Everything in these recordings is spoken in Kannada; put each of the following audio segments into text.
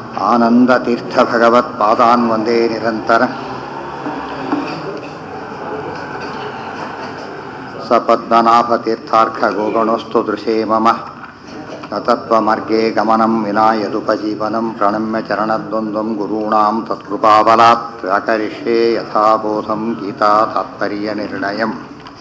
आनन्दतीर्थभगवत्पादान् वन्दे निरन्तरम् सपद्मनाभतीर्थार्घगोगणोऽस्तु दृशे मम न तत्त्वमार्गे गमनं विना यदुपजीवनं प्रणम्य चरणद्वन्द्वं गुरूणां तत्कृपाबलात् व्याकरिष्ये यथाबोधं गीता तात्पर्यनिर्णयम्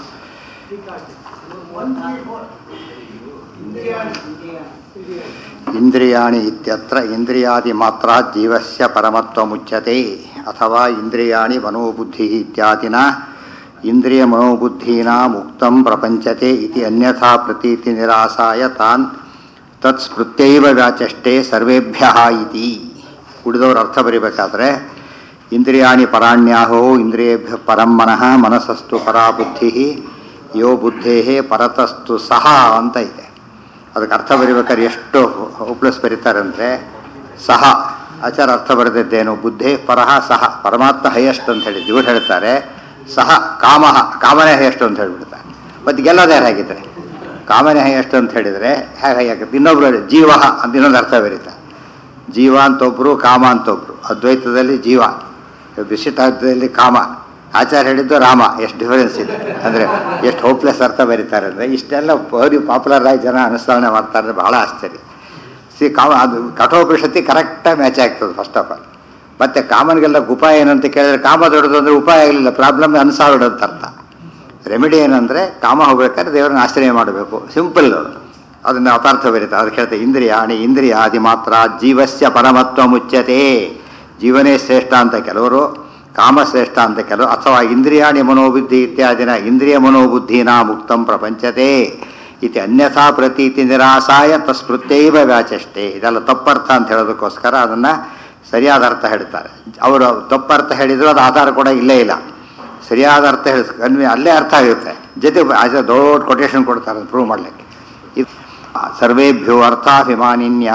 ಇಂದ್ರಿಯಾಣಿ ಇತ್ಯತ್ರ ಇಂದ್ರಿಯಾದಿ ಮಾತ್ರ ಜೀವಸ್ಯ ಪರಮತ್ವಮುಚ್ಯತೆ ಅಥವಾ ಇಂದ್ರಿಯಾಣಿ ಮನೋಬುದ್ಧಿ ಇತ್ಯಾದಿನ ಇಂದ್ರಿಯ ಮನೋಬುದ್ಧೀನಾ ಮುಕ್ತಂ ಪ್ರಪಂಚತೆ ಇತಿ ಅನ್ಯಥಾ ಪ್ರತೀತಿ ನಿರಾಸಾಯ ತಾನ್ ತತ್ ಸ್ಮೃತ್ಯೈವ ವ್ಯಾಚಷ್ಟೇ ಸರ್ವೇಭ್ಯ ಇತಿ ಉಳಿದವರು ಅರ್ಥ ಬರಿಬೇಕಾದ್ರೆ ಇಂದ್ರಿಯಾಣಿ ಪರಾಣ್ಯಾಹೋ ಇಂದ್ರಿಯೇಭ್ಯ ಪರಂ ಮನಃ ಮನಸ್ಸಸ್ತು ಪರಾ ಬುದ್ಧಿ ಯೋ ಬುದ್ಧೇ ಪರತಸ್ತು ಸಹ ಅಂತ ಇದೆ ಅದಕ್ಕೆ ಅರ್ಥ ಬರಿಬೇಕಾದ್ರೆ ಎಷ್ಟು ಪ್ಲಸ್ ಬರೀತಾರಂದರೆ ಸಹ ಆಚಾರ ಅರ್ಥ ಬರೆದಿದ್ದೇನು ಬುದ್ಧಿ ಪರಹ ಸಹ ಪರಮಾತ್ಮ ಹೈಯೆಸ್ಟ್ ಅಂತ ಹೇಳಿ ಇವರು ಹೇಳ್ತಾರೆ ಸಹ ಕಾಮಹ ಕಾಮನೆ ಹೈಯೆಸ್ಟ್ ಅಂತ ಹೇಳಿಬಿಡ್ತಾರೆ ಮತ್ತು ಗೆಲ್ಲೋದು ಯಾರು ಹಾಗಿದ್ರೆ ಕಾಮನೆ ಹೈಯೆಸ್ಟ್ ಅಂತ ಹೇಳಿದರೆ ಹೇಗೆ ಹೈಯಾಗುತ್ತೆ ಇನ್ನೊಬ್ರು ಜೀವ ಅಂತ ಇನ್ನೊಂದು ಅರ್ಥ ಬರೀತಾರೆ ಜೀವ ಅಂತೊಬ್ಬರು ಕಾಮ ಅಂತೊಬ್ಬರು ಅದ್ವೈತದಲ್ಲಿ ಜೀವ ವಿಶಿಷ್ಟಾರ್ಥದಲ್ಲಿ ಕಾಮ ಆಚಾರ ಹೇಳಿದ್ದು ರಾಮ ಎಷ್ಟು ಡಿಫರೆನ್ಸ್ ಇದೆ ಅಂದರೆ ಎಷ್ಟು ಹೋಪ್ಲೆಸ್ ಅರ್ಥ ಬರೀತಾರೆ ಅಂದರೆ ಇಷ್ಟೆಲ್ಲ ಬರೀ ಪಾಪ್ಯುಲರ್ ಆಗಿ ಜನ ಅನುಸರಣೆ ಮಾಡ್ತಾರೆ ಬಹಳ ಆಶ್ಚರ್ಯ ಸಿ ಕಾಮ ಅದು ಕಠೋಪನಿಷತ್ತಿ ಕರೆಕ್ಟಾಗಿ ಮ್ಯಾಚ್ ಆಗ್ತದೆ ಫಸ್ಟ್ ಆಫ್ ಆಲ್ ಮತ್ತು ಕಾಮನ್ಗೆಲ್ಲ ಉಪಾಯ ಏನಂತ ಕೇಳಿದ್ರೆ ಕಾಮ ದೊಡ್ಡದು ಅಂದರೆ ಉಪಾಯ ಆಗಲಿಲ್ಲ ಪ್ರಾಬ್ಲಮ್ ಅನುಸಾರ ಅಂತ ಅರ್ಥ ರೆಮಿಡಿ ಏನಂದರೆ ಕಾಮ ಹೋಗ್ಬೇಕಾದ್ರೆ ದೇವರನ್ನ ಆಶ್ರಯ ಮಾಡಬೇಕು ಸಿಂಪಲ್ ಅದನ್ನು ಅಪಾರ್ಥ ಬರೀತಾರೆ ಅದಕ್ಕೆ ಹೇಳ್ತಾರೆ ಇಂದ್ರಿಯ ಅಣಿ ಇಂದ್ರಿಯ ಆದಿ ಮಾತ್ರ ಜೀವಸ್ಯ ಪರಮತ್ವ ಮುಚ್ಯತೆ ಜೀವನೇ ಶ್ರೇಷ್ಠ ಅಂತ ಕೆಲವರು ಕಾಮಶ್ರೇಷ್ಠ ಅಂತ ಕೆಲವು ಅಥವಾ ಇಂದ್ರಿಯಾಣಿ ಮನೋಬುದ್ಧಿ ಇತ್ಯಾದಿನ ಇಂದ್ರಿಯ ಮನೋಬುದ್ಧಿನ ಮುಕ್ತಂ ಪ್ರಪಂಚತೆ ಇತಿ ಅನ್ಯಥಾ ಪ್ರತೀತಿ ನಿರಾಸಾಯ ತಸ್ಮೃತ್ಯೈವ ವ್ಯಾಚಷ್ಟೇ ಇದೆಲ್ಲ ತಪ್ಪರ್ಥ ಅಂತ ಹೇಳೋದಕ್ಕೋಸ್ಕರ ಅದನ್ನು ಸರಿಯಾದ ಅರ್ಥ ಹೇಳ್ತಾರೆ ಅವರು ತಪ್ಪರ್ಥ ಹೇಳಿದ್ರು ಅದು ಆಧಾರ ಕೂಡ ಇಲ್ಲೇ ಇಲ್ಲ ಸರಿಯಾದ ಅರ್ಥ ಹೇಳಿ ಕನ್ವಿ ಅಲ್ಲೇ ಅರ್ಥ ಆಗುತ್ತೆ ಜೊತೆ ಆಚೆ ದೊಡ್ಡ ಕೊಟೇಶನ್ ಕೊಡ್ತಾರೆ ಪ್ರೂವ್ ಮಾಡಲಿಕ್ಕೆ ಇದು ಸರ್ವೇಭ್ಯೋ ಅರ್ಥಾಭಿಮಾನಿನ್ಯ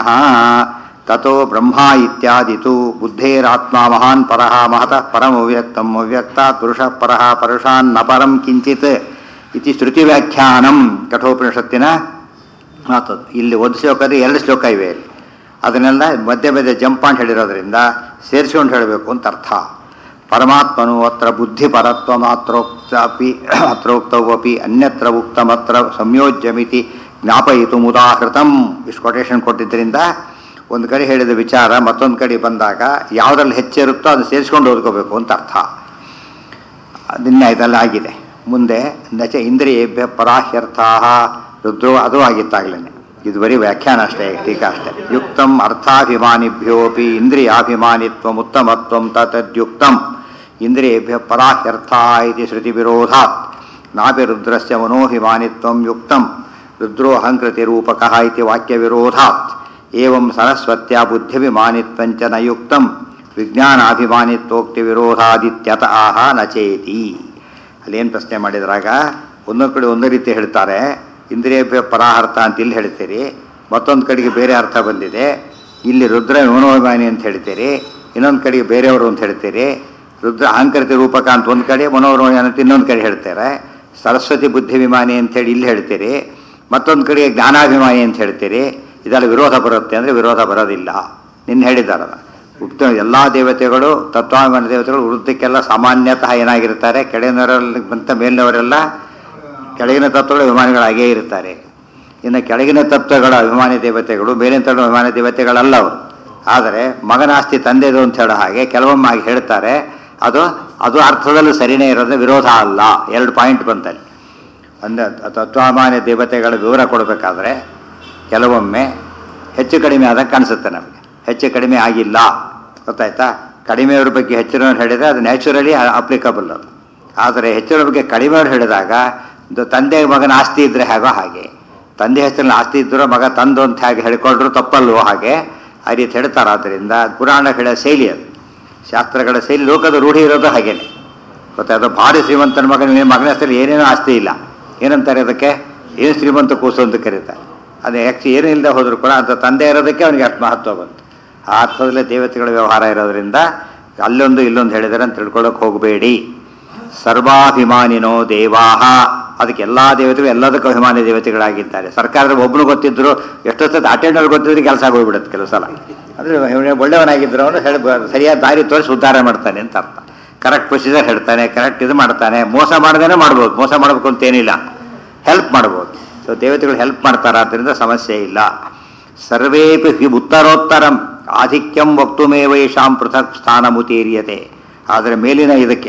ತಥೋ ಬ್ರಹ್ಮ ಇತ್ಯಾದಿತು ಬುದ್ಧೇರಾತ್ಮ ಮಹಾನ್ ಪರಃ ಮಹತಃ ಪರಮವ್ಯಕ್ತಂ ಅವ್ಯಕ್ತ ಪುರುಷ ಪರಃ ಪರುಷಾನ್ ನ ಪರಂ ಕಿಂಚಿತ್ ಇತಿ ಶ್ರುತಿ ವ್ಯಾಖ್ಯಾನಂ ಕಠೋಪನಿಷತ್ತಿನ ಮಾತದು ಇಲ್ಲಿ ಒಂದು ಶ್ಲೋಕದ ಎರಡು ಶ್ಲೋಕ ಇವೆ ಇಲ್ಲಿ ಅದನ್ನೆಲ್ಲ ಮಧ್ಯೆ ಮಧ್ಯೆ ಜಂಪ್ ಅಂತ ಹೇಳಿರೋದ್ರಿಂದ ಸೇರಿಸ್ಕೊಂಡು ಹೇಳಬೇಕು ಅಂತ ಅರ್ಥ ಪರಮಾತ್ಮನು ಅತ್ರ ಬುದ್ಧಿ ಪರತ್ವ ಮಾತ್ರೋಕ್ತಪಿ ಅತ್ರೋಕ್ತವಪಿ ಅನ್ಯತ್ರ ಉಕ್ತಮತ್ರ ಸಂಯೋಜ್ಯಮಿತಿ ಜ್ಞಾಪಯಿತು ಮುದಾಹೃತಂ ಇಷ್ಟು ಕೊಟೇಶನ್ ಕೊಟ್ಟಿದ್ದರಿಂದ ಒಂದು ಕಡೆ ಹೇಳಿದ ವಿಚಾರ ಮತ್ತೊಂದು ಕಡೆ ಬಂದಾಗ ಯಾವುದ್ರಲ್ಲಿ ಹೆಚ್ಚಿರುತ್ತೋ ಅದು ಸೇರಿಸ್ಕೊಂಡು ಓದ್ಕೋಬೇಕು ಅಂತ ಅರ್ಥ ಅದನ್ನ ಇದೆಲ್ಲ ಆಗಿದೆ ಮುಂದೆ ನಚ ಇಂದ್ರಿಯೇಭ್ಯ ಪರಾಹ್ಯರ್ಥ ರುದ್ರೋ ಅದು ಆಗಿತ್ತಾಗಲೇ ಇದು ಬರೀ ವ್ಯಾಖ್ಯಾನ ಅಷ್ಟೇ ಟೀಕಾ ಅಷ್ಟೇ ಯುಕ್ತಂ ಅರ್ಥಾಭಿಮಾನಿಭ್ಯೋಪಿ ಇಂದ್ರಿಯಾಭಿಮಾನಿತ್ವ ಉತ್ತಮತ್ವಂ ತದ್ಯುಕ್ತಂ ಇಂದ್ರಿಯೇಭ್ಯ ಪರಾಹ್ಯರ್ಥ ಇತಿ ಶ್ರುತಿ ವಿರೋಧಾತ್ ನಾಪಿ ರುದ್ರಸ್ಯ ಮನೋಭಿಮಾನಿತ್ವಂ ಯುಕ್ತಂ ರುದ್ರೋ ಅಹಂಕೃತಿ ರೂಪಕಃ ಇತಿ ವಾಕ್ಯ ವಿರೋಧಾತ್ ಏವಂ ಸರಸ್ವತ್ಯ ಬುದ್ಧಿಭಿಮಾನಿತ್ವಂಚ ನ ಯುಕ್ತಂ ವಿಜ್ಞಾನಾಭಿಮಾನಿತ್ವೋಕ್ತಿ ವಿರೋಧಾದಿತ್ಯತ ಆಹ ನಚೇತಿ ಅಲ್ಲೇನು ಪ್ರಶ್ನೆ ಮಾಡಿದ್ರಾಗ ಒಂದೊಂದು ಕಡೆ ಒಂದೇ ರೀತಿ ಹೇಳ್ತಾರೆ ಇಂದ್ರಿಯ ಪರಾಹರ್ಥ ಅಂತ ಇಲ್ಲಿ ಹೇಳ್ತೀರಿ ಮತ್ತೊಂದು ಕಡೆಗೆ ಬೇರೆ ಅರ್ಥ ಬಂದಿದೆ ಇಲ್ಲಿ ರುದ್ರ ಮನೋಭಿಮಾನಿ ಅಂತ ಹೇಳ್ತೀರಿ ಇನ್ನೊಂದು ಕಡೆಗೆ ಬೇರೆಯವರು ಅಂತ ಹೇಳ್ತೀರಿ ರುದ್ರ ಅಹಂಕೃತಿ ರೂಪಕ ಅಂತ ಒಂದು ಕಡೆ ಮನೋಭಿಮಾನಿ ಅಂತ ಇನ್ನೊಂದು ಕಡೆ ಹೇಳ್ತಾರೆ ಸರಸ್ವತಿ ಬುದ್ಧಿಭಿಮಾನಿ ಅಂತೇಳಿ ಇಲ್ಲಿ ಹೇಳ್ತೀರಿ ಮತ್ತೊಂದು ಕಡೆಗೆ ಜ್ಞಾನಾಭಿಮಾನಿ ಅಂತ ಹೇಳ್ತೀರಿ ಇದೆಲ್ಲ ವಿರೋಧ ಬರುತ್ತೆ ಅಂದರೆ ವಿರೋಧ ಬರೋದಿಲ್ಲ ನಿನ್ನ ಹೇಳಿದ್ದಾರಲ್ಲ ಉಕ್ತ ಎಲ್ಲ ದೇವತೆಗಳು ತತ್ವಾಭಿಮಾನ ದೇವತೆಗಳು ವೃತ್ತಿಕ್ಕೆಲ್ಲ ಸಾಮಾನ್ಯತಃ ಏನಾಗಿರ್ತಾರೆ ಕೆಳಗಿನವರೆಲ್ಲ ಮೇಲಿನವರೆಲ್ಲ ಕೆಳಗಿನ ತತ್ವಗಳ ಅಭಿಮಾನಿಗಳಾಗೇ ಇರ್ತಾರೆ ಇನ್ನು ಕೆಳಗಿನ ತತ್ವಗಳ ಅಭಿಮಾನಿ ದೇವತೆಗಳು ಬೇರೆ ತತ್ವ ಅಭಿಮಾನಿ ದೇವತೆಗಳಲ್ಲ ಅವರು ಆದರೆ ಮಗನಾಸ್ತಿ ತಂದೆದು ಅಂತ ಹೇಳೋ ಹಾಗೆ ಕೆಲವೊಮ್ಮೆ ಹಾಗೆ ಹೇಳ್ತಾರೆ ಅದು ಅದು ಅರ್ಥದಲ್ಲೂ ಸರಿನೇ ಇರೋದ್ರೆ ವಿರೋಧ ಅಲ್ಲ ಎರಡು ಪಾಯಿಂಟ್ ಬಂತಲ್ಲಿ ಅಂದರೆ ತತ್ವಾಭಿಮಾನಿ ದೇವತೆಗಳ ವಿವರ ಕೊಡಬೇಕಾದ್ರೆ ಕೆಲವೊಮ್ಮೆ ಹೆಚ್ಚು ಕಡಿಮೆ ಆದಾಗ ಕಾಣಿಸುತ್ತೆ ನಮಗೆ ಹೆಚ್ಚು ಕಡಿಮೆ ಆಗಿಲ್ಲ ಗೊತ್ತಾಯ್ತಾ ಕಡಿಮೆಯವ್ರ ಬಗ್ಗೆ ಹೆಚ್ಚಿನವ್ರು ಹೇಳಿದರೆ ಅದು ನ್ಯಾಚುರಲಿ ಅಪ್ಲಿಕಬಲ್ ಅದು ಆದರೆ ಹೆಚ್ಚಿನ ಬಗ್ಗೆ ಕಡಿಮೆಯವ್ರು ಹೇಳಿದಾಗ ತಂದೆ ಮಗನ ಆಸ್ತಿ ಇದ್ದರೆ ಹೇಗೋ ಹಾಗೆ ತಂದೆ ಹೆಸರಿನ ಆಸ್ತಿ ಇದ್ದರೂ ಮಗ ತಂದು ಅಂತ ಹೇಗೆ ಹೇಳ್ಕೊಂಡ್ರು ತಪ್ಪಲ್ವೋ ಹಾಗೆ ಆ ರೀತಿ ಹೇಳ್ತಾರೆ ಆದ್ದರಿಂದ ಪುರಾಣ ಹೇಳೋ ಶೈಲಿ ಅದು ಶಾಸ್ತ್ರಗಳ ಶೈಲಿ ಲೋಕದ ರೂಢಿ ಇರೋದು ಹಾಗೇನೆ ಗೊತ್ತಾಯ್ತು ಭಾರಿ ಶ್ರೀಮಂತನ ಮಗನ ಮಗನ ಹೆಸರಲ್ಲಿ ಏನೇನೋ ಆಸ್ತಿ ಇಲ್ಲ ಏನಂತಾರೆ ಅದಕ್ಕೆ ಏನು ಶ್ರೀಮಂತ ಕೂಸು ಅಂತ ಕರೀತಾರೆ ಅದು ಯಾಕೆ ಏನು ಇಲ್ಲದೆ ಹೋದರೂ ಕೂಡ ಅಂತ ತಂದೆ ಇರೋದಕ್ಕೆ ಅವನಿಗೆ ಅಷ್ಟು ಮಹತ್ವ ಬಂತು ಆ ಅರ್ಥದಲ್ಲೇ ದೇವತೆಗಳ ವ್ಯವಹಾರ ಇರೋದ್ರಿಂದ ಅಲ್ಲೊಂದು ಇಲ್ಲೊಂದು ಹೇಳಿದರೆ ಅಂತ ತಿಳ್ಕೊಳ್ಳೋಕೆ ಹೋಗಬೇಡಿ ಸರ್ವಾಭಿಮಾನಿನೋ ದೇವಾಹ ಅದಕ್ಕೆ ಎಲ್ಲ ದೇವತೆಗಳು ಎಲ್ಲದಕ್ಕೂ ಅಭಿಮಾನಿ ದೇವತೆಗಳಾಗಿದ್ದಾರೆ ಸರ್ಕಾರದ ಒಬ್ಬನು ಗೊತ್ತಿದ್ರು ಎಷ್ಟೊತ್ತದ್ದು ಅಟೆಂಡರ್ ಗೊತ್ತಿದ್ರೆ ಕೆಲಸ ಆಗೋಗ್ಬಿಡುತ್ತೆ ಕೆಲವು ಸಲ ಅಂದರೆ ಒಳ್ಳೆಯವನಾಗಿದ್ದರೆ ಅವನು ಹೇಳಿ ಸರಿಯಾದ ದಾರಿ ತೋರಿಸಿ ಉದ್ಧಾರ ಮಾಡ್ತಾನೆ ಅಂತ ಅರ್ಥ ಕರೆಕ್ಟ್ ಪ್ರೊಸೀಜರ್ ಹೇಳ್ತಾನೆ ಕರೆಕ್ಟ್ ಇದು ಮಾಡ್ತಾನೆ ಮೋಸ ಮಾಡ್ದೇನೆ ಮಾಡ್ಬೋದು ಮೋಸ ಮಾಡಬೇಕು ಅಂತ ಏನಿಲ್ಲ ಹೆಲ್ಪ್ ಮಾಡ್ಬೋದು ಸೊ ದೇವತೆಗಳು ಹೆಲ್ಪ್ ಮಾಡ್ತಾರೆ ಆದ್ದರಿಂದ ಸಮಸ್ಯೆ ಇಲ್ಲ ಸರ್ವೇಪಿ ಹಿ ಉತ್ತರೋತ್ತರಂ ಆಧಿಕ್ಯಂ ವಕ್ತುಮೇವೈಷಾಂ ಪೃಥಕ್ ಸ್ಥಾನಮುತೀರ್ಯತೆ ಆದರೆ ಮೇಲಿನ ಇದಕ್ಕೆ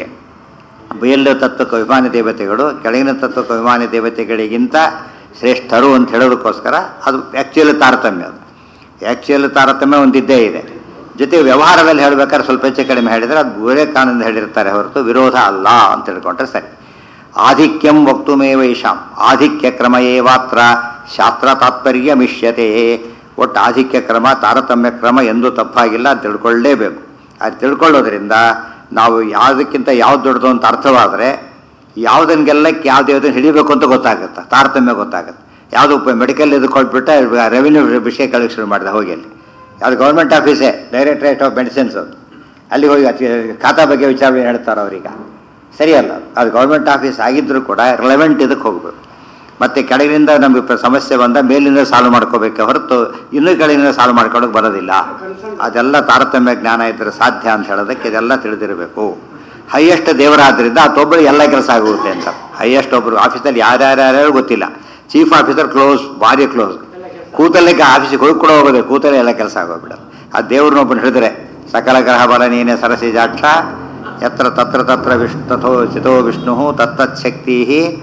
ಮೇಲಿನ ತತ್ವಕ್ಕೆ ಅಭಿಮಾನಿ ದೇವತೆಗಳು ಕೆಳಗಿನ ತತ್ವಕ್ಕೆ ಅಭಿಮಾನಿ ದೇವತೆಗಳಿಗಿಂತ ಶ್ರೇಷ್ಠರು ಅಂತ ಹೇಳೋದಕ್ಕೋಸ್ಕರ ಅದು ಆ್ಯಕ್ಚುಯಲ್ ತಾರತಮ್ಯ ಅದು ಆ್ಯಕ್ಚುಯಲ್ ತಾರತಮ್ಯ ಒಂದಿದ್ದೇ ಇದೆ ಜೊತೆ ವ್ಯವಹಾರದಲ್ಲಿ ಹೇಳ್ಬೇಕಾದ್ರೆ ಸ್ವಲ್ಪ ಹೆಚ್ಚು ಕಡಿಮೆ ಹೇಳಿದರೆ ಅದು ವಿವೇಕಾನಂದ ಹೇಳಿರ್ತಾರೆ ಹೊರತು ವಿರೋಧ ಅಲ್ಲ ಅಂತ ತಿಳ್ಕೊಂಡ್ರೆ ಸರಿ ಆಧಿಕ್ಯಂ ವಕ್ತುಮೇವ ಇಶಾಂ ಆಧಿಕ್ಯ ಕ್ರಮ ಏವಾತ್ರ ಶಾಸ್ತ್ರ ತಾತ್ಪರ್ಯ ಮಿಷ್ಯತೆ ಒಟ್ಟು ಆಧಿಕ್ಯ ಕ್ರಮ ತಾರತಮ್ಯ ಕ್ರಮ ಎಂದೂ ತಪ್ಪಾಗಿಲ್ಲ ಅಂತ ತಿಳ್ಕೊಳ್ಳೇಬೇಕು ಅದು ತಿಳ್ಕೊಳ್ಳೋದ್ರಿಂದ ನಾವು ಯಾವುದಕ್ಕಿಂತ ಯಾವ್ದು ದೊಡ್ಡದು ಅಂತ ಅರ್ಥವಾದರೆ ಯಾವುದನ್ನ ಗೆಲ್ಲಕ್ಕೆ ಯಾವ ದೇವತೆ ಹಿಡಿಬೇಕು ಅಂತ ಗೊತ್ತಾಗುತ್ತೆ ತಾರತಮ್ಯ ಗೊತ್ತಾಗುತ್ತೆ ಯಾವುದು ಮೆಡಿಕಲ್ ಇದು ಕೊಟ್ಬಿಟ್ಟೆ ರೆವಿನ್ಯೂ ವಿಷಯ ಕಳಿಸಿ ಶುರು ಮಾಡಿದೆ ಹೋಗಿ ಅಲ್ಲಿ ಯಾವುದು ಗೌರ್ಮೆಂಟ್ ಆಫೀಸೇ ಡೈರೆಕ್ಟರೇಟ್ ಆಫ್ ಮೆಡಿಸಿನ್ಸ್ ಅಲ್ಲಿ ಹೋಗಿ ಅತಿ- ಖಾತಾ ಬಗ್ಗೆ ವಿಚಾರ ಹೇಳ್ತಾರೆ ಅವ್ರೀಗ ಸರಿಯಲ್ಲ ಅದು ಗೌರ್ಮೆಂಟ್ ಆಫೀಸ್ ಆಗಿದ್ದರೂ ಕೂಡ ರಿಲೆವೆಂಟ್ ಇದಕ್ಕೆ ಹೋಗ್ಬೇಕು ಮತ್ತೆ ಕೆಳಗಿನಿಂದ ನಮಗೆ ಪ್ರ- ಸಮಸ್ಯೆ ಬಂದ ಮೇಲಿಂದ ಸಾಲ್ವ್ ಮಾಡ್ಕೋಬೇಕೆ ಹೊರತು ಇನ್ನೂ ಕೆಳಗಿನಿಂದ ಸಾಲ್ವ್ ಮಾಡ್ಕೊಳಕ್ಕೆ ಬರೋದಿಲ್ಲ ಅದೆಲ್ಲ ತಾರತಮ್ಯ ಜ್ಞಾನ ಇದ್ದರೆ ಸಾಧ್ಯ ಅಂತ ಹೇಳೋದಕ್ಕೆ ಇದೆಲ್ಲ ತಿಳಿದಿರಬೇಕು ಹೈಯೆಸ್ಟ್ ದೇವರಾದ್ರಿಂದ ಆತೊಬ್ಬರು ಎಲ್ಲ ಕೆಲಸ ಆಗುತ್ತೆ ಅಂತ ಹೈಯೆಸ್ಟ್ ಒಬ್ಬರು ಆಫೀಸಲ್ಲಿ ಯಾರ್ಯಾರ್ಯಾರು ಗೊತ್ತಿಲ್ಲ ಚೀಫ್ ಆಫೀಸರ್ ಕ್ಲೋಸ್ ಭಾರಿ ಕ್ಲೋಸ್ ಕೂತಲ್ಲೇ ಆಫೀಸಿಗೆ ಹೋಗಿ ಕೂಡ ಹೋಗೋದು ಕೂತಲ್ಲೇ ಎಲ್ಲ ಕೆಲಸ ಆಗೋಗ್ಬಿಡೋದು ಆ ದೇವ್ರನ್ನೊಬ್ಬನು ಹಿಡಿದ್ರೆ ಸಕಲ ಗ್ರಹ ಬಲ ನೀನೆ ಸರಸಿಜಾಕ್ಷ ಯತ್ರ ತತ್ರ ತತ್ರ ವಿಷ್ಣು ತಥೋ ಚಿತೋ ವಿಷ್ಣು ತತ್ತಚ್ಛಕ್ತಿ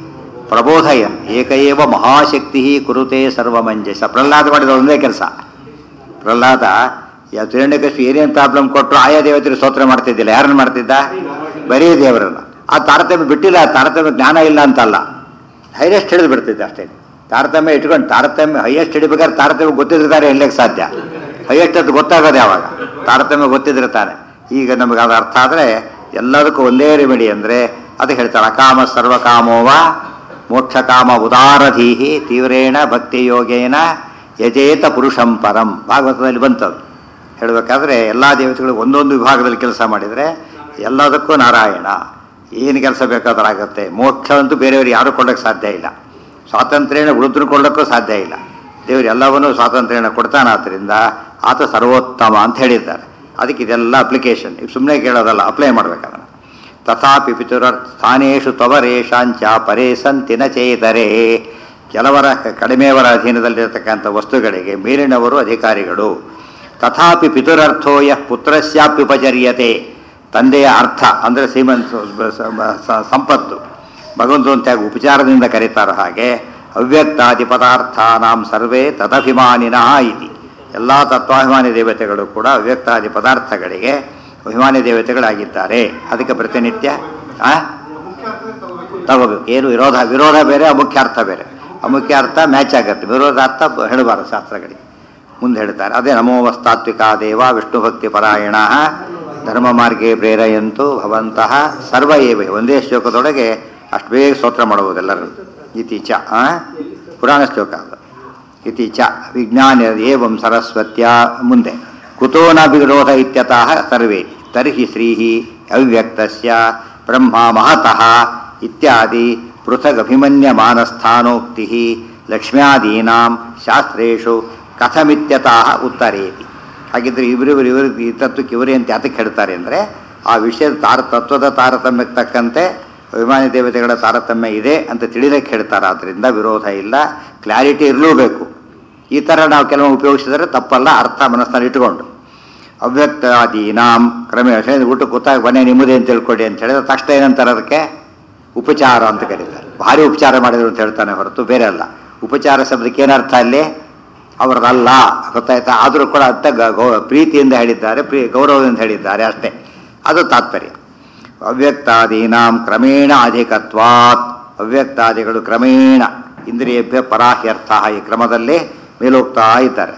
ಪ್ರಬೋಧಯ ಏಕಏವ ಮಹಾಶಕ್ತಿ ಕುರುತೆ ಸರ್ವಮಂಜಸ ಪ್ರಹ್ಲಾದ ಮಾಡಿದ ಒಂದೇ ಕೆಲಸ ಪ್ರಹ್ಲಾದ ಯಾವ ಹಿರಣ್ಯಕಶಿ ಏನೇನು ಪ್ರಾಬ್ಲಮ್ ಕೊಟ್ಟರು ಆಯಾ ದೇವತೆಗೆ ಸ್ತೋತ್ರ ಮಾಡ್ತಿದ್ದಿಲ್ಲ ಯಾರನ್ನು ಮಾಡ್ತಿದ್ದ ಬರೀ ದೇವರನ್ನ ಆ ತಾರತಮ್ಯ ಬಿಟ್ಟಿಲ್ಲ ತಾರತಮ್ಯ ಜ್ಞಾನ ಇಲ್ಲ ಅಂತಲ್ಲ ಹೈಯೆಸ್ಟ್ ಹಿಡಿದು ಬಿಡ್ತಿದ್ದೆ ಅಷ್ಟೇ ತಾರತಮ್ಯ ಇಟ್ಕೊಂಡು ತಾರತಮ್ಯ ಹೈಯೆಸ್ಟ್ ಹಿಡಿಬೇಕಾದ್ರೆ ತಾರತಮ್ಯ ಗೊತ್ತಿದ್ರೆ ಎಲ್ಲಕ್ಕೆ ಸಾಧ್ಯ ಹೈಯೆಸ್ಟ್ ಅದು ಗೊತ್ತಾಗೋದು ಯಾವಾಗ ತಾರತಮ್ಯ ಗೊತ್ತಿದ್ರೆ ತಾನೆ ಈಗ ನಮಗೆ ಅದು ಅರ್ಥ ಆದರೆ ಎಲ್ಲದಕ್ಕೂ ಒಂದೇ ರೆಮಿಡಿ ಅಂದರೆ ಅದು ಹೇಳ್ತಾರೆ ಅಕಾಮ ಸರ್ವಕಾಮೋವ ಮೋಕ್ಷಕಾಮ ಉದಾರಧೀಹಿ ತೀವ್ರೇಣ ಭಕ್ತಿಯೋಗೇನ ಯಜೇತ ಪುರುಷಂ ಪರಂ ಭಾಗವತದಲ್ಲಿ ಬಂತದ್ದು ಹೇಳಬೇಕಾದ್ರೆ ಎಲ್ಲ ದೇವತೆಗಳು ಒಂದೊಂದು ವಿಭಾಗದಲ್ಲಿ ಕೆಲಸ ಮಾಡಿದರೆ ಎಲ್ಲದಕ್ಕೂ ನಾರಾಯಣ ಏನು ಕೆಲಸ ಬೇಕಾದ್ರೂ ಆಗುತ್ತೆ ಮೋಕ್ಷ ಅಂತೂ ಬೇರೆಯವರು ಯಾರು ಕೊಡೋಕ್ಕೆ ಸಾಧ್ಯ ಇಲ್ಲ ಸ್ವಾತಂತ್ರ್ಯನ ಉಳಿದ್ರು ಕೊಡೋಕ್ಕೂ ಸಾಧ್ಯ ಇಲ್ಲ ದೇವರು ಎಲ್ಲವನ್ನೂ ಸ್ವಾತಂತ್ರ್ಯನ ಕೊಡ್ತಾನಾದ್ರಿಂದ ಆತ ಸರ್ವೋತ್ತಮ ಅಂತ ಹೇಳಿದ್ದಾರೆ ಅದಕ್ಕೆ ಇದೆಲ್ಲ ಅಪ್ಲಿಕೇಶನ್ ಈಗ ಸುಮ್ಮನೆ ಕೇಳೋದಲ್ಲ ಅಪ್ಲೈ ಮಾಡ್ಬೇಕದನ್ನು ತಥಾಪಿ ಪಿತುರ ಸ್ಥಾನೇಶು ತವರೇಶಾಂಚ ಪರೇ ಸಂತಿನ ಚೇತರೇ ಕೆಲವರ ಕಡಿಮೆಯವರ ಅಧೀನದಲ್ಲಿರತಕ್ಕಂಥ ವಸ್ತುಗಳಿಗೆ ಮೇಲಿನವರು ಅಧಿಕಾರಿಗಳು ತಥಾಪಿ ಪಿತುರರ್ಥೋ ಯಃ ಪುತ್ರಸ್ಯಾಪ್ಯುಪಚರ್ಯತೆ ತಂದೆಯ ಅರ್ಥ ಅಂದರೆ ಶ್ರೀಮಂತ ಸ- ಸಂಪತ್ತು ಭಗವಂತು ಅಂತ ಉಪಚಾರದಿಂದ ಕರೀತಾರೋ ಹಾಗೆ ಅವ್ಯಕ್ತಾದಿ ಪದಾರ್ಥಾನಾಂ ಸರ್ವೇ ತದಭಿಮಾನಿನಃ ಇತಿ ಎಲ್ಲ ತತ್ವಾಭಿಮಾನಿ ದೇವತೆಗಳು ಕೂಡ ಅವ್ಯಕ್ತಾದಿ ಪದಾರ್ಥಗಳಿಗೆ ಅಭಿಮಾನಿ ದೇವತೆಗಳಾಗಿದ್ದಾರೆ ಅದಕ್ಕೆ ಪ್ರತಿನಿತ್ಯ ಆ ತಗೋಬೇಕು ಏನು ವಿರೋಧ ವಿರೋಧ ಬೇರೆ ಅಮುಖ್ಯ ಅರ್ಥ ಬೇರೆ ಅಮುಖ್ಯ ಅರ್ಥ ಮ್ಯಾಚ್ ಆಗುತ್ತೆ ವಿರೋಧಾರ್ಥ ಬ- ಹೇಳಬಾರದು ಶಾಸ್ತ್ರಗಳಿಗೆ ಮುಂದೆ ಹೇಳ್ತಾರೆ ಅದೇ ನಮೋವಸ್ತಾತ್ವಿಕಾ ದೇವ ವಿಷ್ಣು ಭಕ್ತಿ ಪರಾಯಣ ಧರ್ಮ ಮಾರ್ಗೆ ಪ್ರೇರೆಯಂತು ಭವಂತಹ ಸರ್ವ ಏವೆ ಒಂದೇ ಶ್ಲೋಕದೊಳಗೆ ಅಷ್ಟು ಬೇಗ ಸ್ತೋತ್ರ ಮಾಡುವುದೆಲ್ಲರೂ ಇತೀಚ ಆ? ಪುರಾಣ ಶ್ಲೋಕ ಅದು ಇತೀಚ ವಿಜ್ಞಾನ ಏವಂ ಸರಸ್ವತ್ಯ ಮುಂದೆ ಕುತೋ ನ ವಿರೋಧ ಇತ್ಯತಃ ಸರ್ವೇ ತರ್ಹಿ ಶ್ರೀಹಿ ಅವ್ಯಕ್ತಸ್ಯ ಬ್ರಹ್ಮ ಮಹತಃ ಇತ್ಯಾದಿ ಪೃಥಗಭಿಮನ್ಯಮಾನಸ್ಥಾನೋಕ್ತಿ ಲಕ್ಷ್ಮ್ಯಾದೀನಾಂ ಶಾಸ್ತ್ರೇಷು ಕಥಮಿತ್ಯತಃ ಉತ್ತರೇತಿ ಹಾಗಿದ್ರೆ ಇವರಿವರು ಇವರು ಈ ತತ್ವಕ್ಕೆ ಇವರೇ ಅಂತ ಯಾತಕ್ಕೆ ಹೇಳ್ತಾರೆ ಅಂದರೆ ಆ ವಿಷಯದ ತಾರ ತತ್ವದ ತಾರತಮ್ಯಕ್ಕೆ ತಕ್ಕಂತೆ ಅಭಿಮಾನಿ ದೇವತೆಗಳ ತಾರತಮ್ಯ ಇದೆ ಅಂತ ತಿಳಿದಕ್ಕೆ ಹೇಳ್ತಾರೆ ಆದ್ದರಿಂದ ವಿರೋಧ ಇಲ್ಲ ಕ್ಲಾರಿಟಿ ಇರಲೂಬೇಕು ಈ ಥರ ನಾವು ಕೆಲವು ಉಪಯೋಗಿಸಿದರೆ ತಪ್ಪಲ್ಲ ಅರ್ಥ ಮನಸ್ಸಿನಲ್ಲಿ ಇಟ್ಕೊಂಡು ಅವ್ಯಕ್ತಾದೀನಾಂ ಕ್ರಮೇಣ ಊಟ ಕೂತಾಗ ಬನ್ನಿ ನಿಮ್ಮದೇ ಅಂತ ತಿಳ್ಕೊಡಿ ಅಂತ ಹೇಳಿದ್ರೆ ತಕ್ಷಣ ಏನಂತಾರೆ ಅದಕ್ಕೆ ಉಪಚಾರ ಅಂತ ಕರೀತಾರೆ ಭಾರಿ ಉಪಚಾರ ಮಾಡಿದ್ರು ಅಂತ ಹೇಳ್ತಾನೆ ಹೊರತು ಬೇರೆ ಅಲ್ಲ ಉಪಚಾರ ಶಬ್ದಕ್ಕೆ ಏನರ್ಥ ಅಲ್ಲಿ ಅವರದಲ್ಲ ಗೊತ್ತಾಯ್ತಾ ಆದರೂ ಕೂಡ ಅಂತ ಗ- ಗೌ ಪ್ರೀತಿಯಿಂದ ಹೇಳಿದ್ದಾರೆ ಪ್ರೀ ಗೌರವದಿಂದ ಹೇಳಿದ್ದಾರೆ ಅಷ್ಟೇ ಅದು ತಾತ್ಪರ್ಯ ಅವ್ಯಕ್ತಾದೀನಾಂ ಕ್ರಮೇಣ ಅಧಿಕತ್ವಾತ್ ಅವ್ಯಕ್ತಾದಿಗಳು ಕ್ರಮೇಣ ಇಂದ್ರಿಯಭ್ಯ ಪರಾಹ್ಯರ್ಥ ಈ ಕ್ರಮದಲ್ಲಿ ಮೇಲೋಗ್ತಾ ಇದ್ದಾರೆ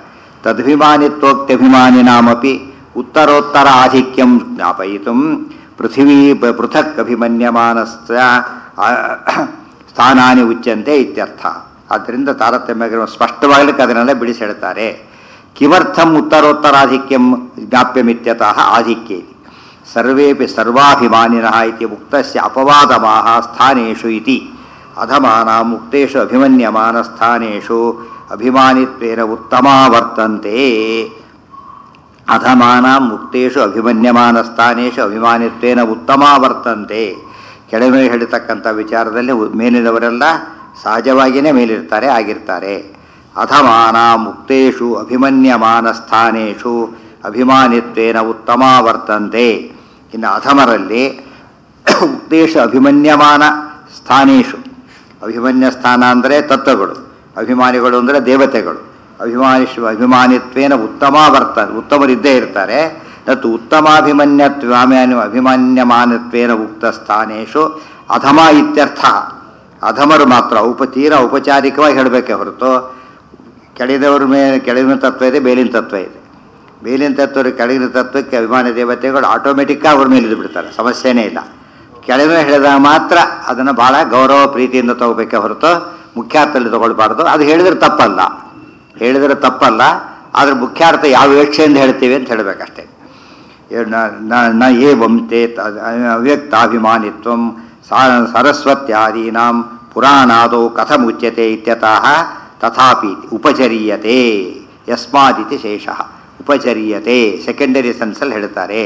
ತದಭಿಮಾನಿತ್ವೋಕ್ತ್ಯಭಿಮಾನಿನಾಮಪಿ ಉತ್ತರೋತ್ತರ ಆಧಿಕ್ಯಂ ಜ್ಞಾಪಯಿತು ಪೃಥಿವೀ ಬ- ಪೃಥಕ್ ಅಭಿಮನ್ಯಮಾನಸ್ಯ ಆ, ಸ್ಥಾನಾನಿ ಉಚ್ಯಂತೆ ಇತ್ಯರ್ಥ ಆದ್ದರಿಂದ ತಾರತಮ್ಯ ಸ್ಪಷ್ಟವಾಗಲಿಕ್ಕೆ ಅದನ್ನೆಲ್ಲ ಬಿಡಿಸಿ ಹೇಳ್ತಾರೆ ಕಿಮರ್ಥಂ ಉತ್ತರೋತ್ತರಾಧಿಕ್ಯಂ ಜ್ಞಾಪ್ಯಮಿತ್ಯತಃ ಆಧಿಕ್ಯೇ ಸರ್ವೇಪಿ ಸರ್ವಾಭಿಮಾನಿನಃ ಇತಿ ಮುಕ್ತಸ್ಯ ಅಪವಾದಮಾಹ ಸ್ಥಾನೇಷು ಇತಿ ಅಧಮಾನ ಮುಕ್ತೇಷು ಅಭಿಮನ್ಯಮಾನ ಸ್ಥಾನೇಷು ಅಭಿಮಾನಿತ್ವೇನ ಉತ್ತಮ ವರ್ತಂತೆ ಅಧಮಾನ ಮುಕ್ತೇಶು ಅಭಿಮನ್ಯಮಾನ ಸ್ಥಾನೇಶು ಅಭಿಮಾನಿತ್ವೇನ ಉತ್ತಮ ವರ್ತಂತೆ ಕೆಳಗೆ ಹೇಳಿರ್ತಕ್ಕಂಥ ವಿಚಾರದಲ್ಲಿ ಉ- ಮೇಲಿನವರೆಲ್ಲ ಸಹಜವಾಗಿಯೇ ಮೇಲಿರ್ತಾರೆ ಆಗಿರ್ತಾರೆ ಅಧಮಾನ ಮುಕ್ತೇಶು ಅಭಿಮನ್ಯಮಾನ ಸ್ಥಾನೇಶು ಅಭಿಮಾನಿತ್ವೇನ ಉತ್ತಮ ವರ್ತಂತೆ ಇನ್ನು ಅಧಮರಲ್ಲಿ ಉದ್ದೇಶ ಅಭಿಮನ್ಯಮಾನ ಸ್ಥಾನೇಶು ಅಭಿಮನ್ಯ ಸ್ಥಾನ ಅಂದರೆ ತತ್ವಗಳು ಅಭಿಮಾನಿಗಳು ಅಂದರೆ ದೇವತೆಗಳು ಅಭಿಮಾನಿಶು ಅಭಿಮಾನಿತ್ವೇನ ಉತ್ತಮ ವರ್ತ ಉತ್ತಮರಿದ್ದೇ ಇರ್ತಾರೆ ಮತ್ತು ಉತ್ತಮಾಭಿಮನ್ಯತ್ವ ಅಭಿಮನ್ಯಮಾನತ್ವೇನ ಉಕ್ತ ಸ್ಥಾನೇಶು ಅಧಮ ಇತ್ಯರ್ಥ ಅಧಮರು ಮಾತ್ರ ಉಪ ತೀರ ಔಪಚಾರಿಕವಾಗಿ ಹೇಳಬೇಕೆ ಹೊರತು ಕೆಳಗಿದವ್ರ ಮೇಲೆ ಕೆಳಗಿನ ತತ್ವ ಇದೆ ಮೇಲಿನ ತತ್ವ ಇದೆ ಮೇಲಿನ ತತ್ವ ಕೆಳಗಿನ ತತ್ವಕ್ಕೆ ಅಭಿಮಾನಿ ದೇವತೆಗಳು ಆಟೋಮೆಟಿಕ್ಕಾಗಿ ಅವ್ರ ಮೇಲೆ ಇದ್ದು ಬಿಡ್ತಾರೆ ಸಮಸ್ಯೆನೇ ಇಲ್ಲ ಕೆಳಗಿನ ಹೇಳಿದಾಗ ಮಾತ್ರ ಅದನ್ನು ಭಾಳ ಗೌರವ ಪ್ರೀತಿಯಿಂದ ತಗೋಬೇಕೆ ಹೊರತು ಮುಖ್ಯಾರ್ಥದಲ್ಲಿ ತಗೊಳ್ಬಾರ್ದು ಅದು ಹೇಳಿದ್ರೆ ತಪ್ಪಲ್ಲ ಹೇಳಿದರೆ ತಪ್ಪಲ್ಲ ಆದ್ರೆ ಮುಖ್ಯಾರ್ಥ ಯಾವ ವೇಕ್ಷೆಯಿಂದ ಹೇಳ್ತೀವಿ ಅಂತ ಹೇಳಬೇಕಷ್ಟೇ ನ- ನ- ನ ಏವಂ ತೇ ತ- ಅವ್ಯಕ್ತಾಭಿಮಾನಿತ್ವಂ ಸಾ- ಸರಸ್ವತ್ಯಾದೀನಾಂ ಪುರಾಣಾದೌ ಕಥಮುಚ್ಯತೆ ಇತ್ಯತಃ ತಥಾಪಿ ಉಪಚರೀಯತೆ ಯಸ್ಮಾದಿತಿ ಶೇಷಃ ಉಪಚರೀಯತೆ ಸೆಕೆಂಡರಿ ಸೆನ್ಸಲ್ಲಿ ಹೇಳ್ತಾರೆ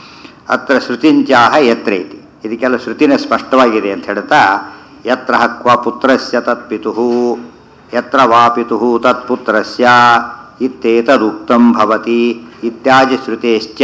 ಅತ್ರ ಶ್ರುತಿಂಚಾಹ ಯತ್ರೇತಿ ಇದಕ್ಕೆಲ್ಲ ಶ್ರುತಿನೇ ಸ್ಪಷ್ಟವಾಗಿದೆ ಅಂತ ಹೇಳ್ತಾ ಯತ್ರ ಕ್ವ ಪುತ್ರಸ್ಯ ತತ್ಪಿತುಃ ಯತ್ರ ವಾ ಪಿತುಃ ತತ್ಪುತ್ರಸ್ಯ ಇತ್ತೇತದುಕ್ತಂ ಭವತಿ ಇತ್ಯಾದಿ ಶ್ರುತೇಶ್ಚ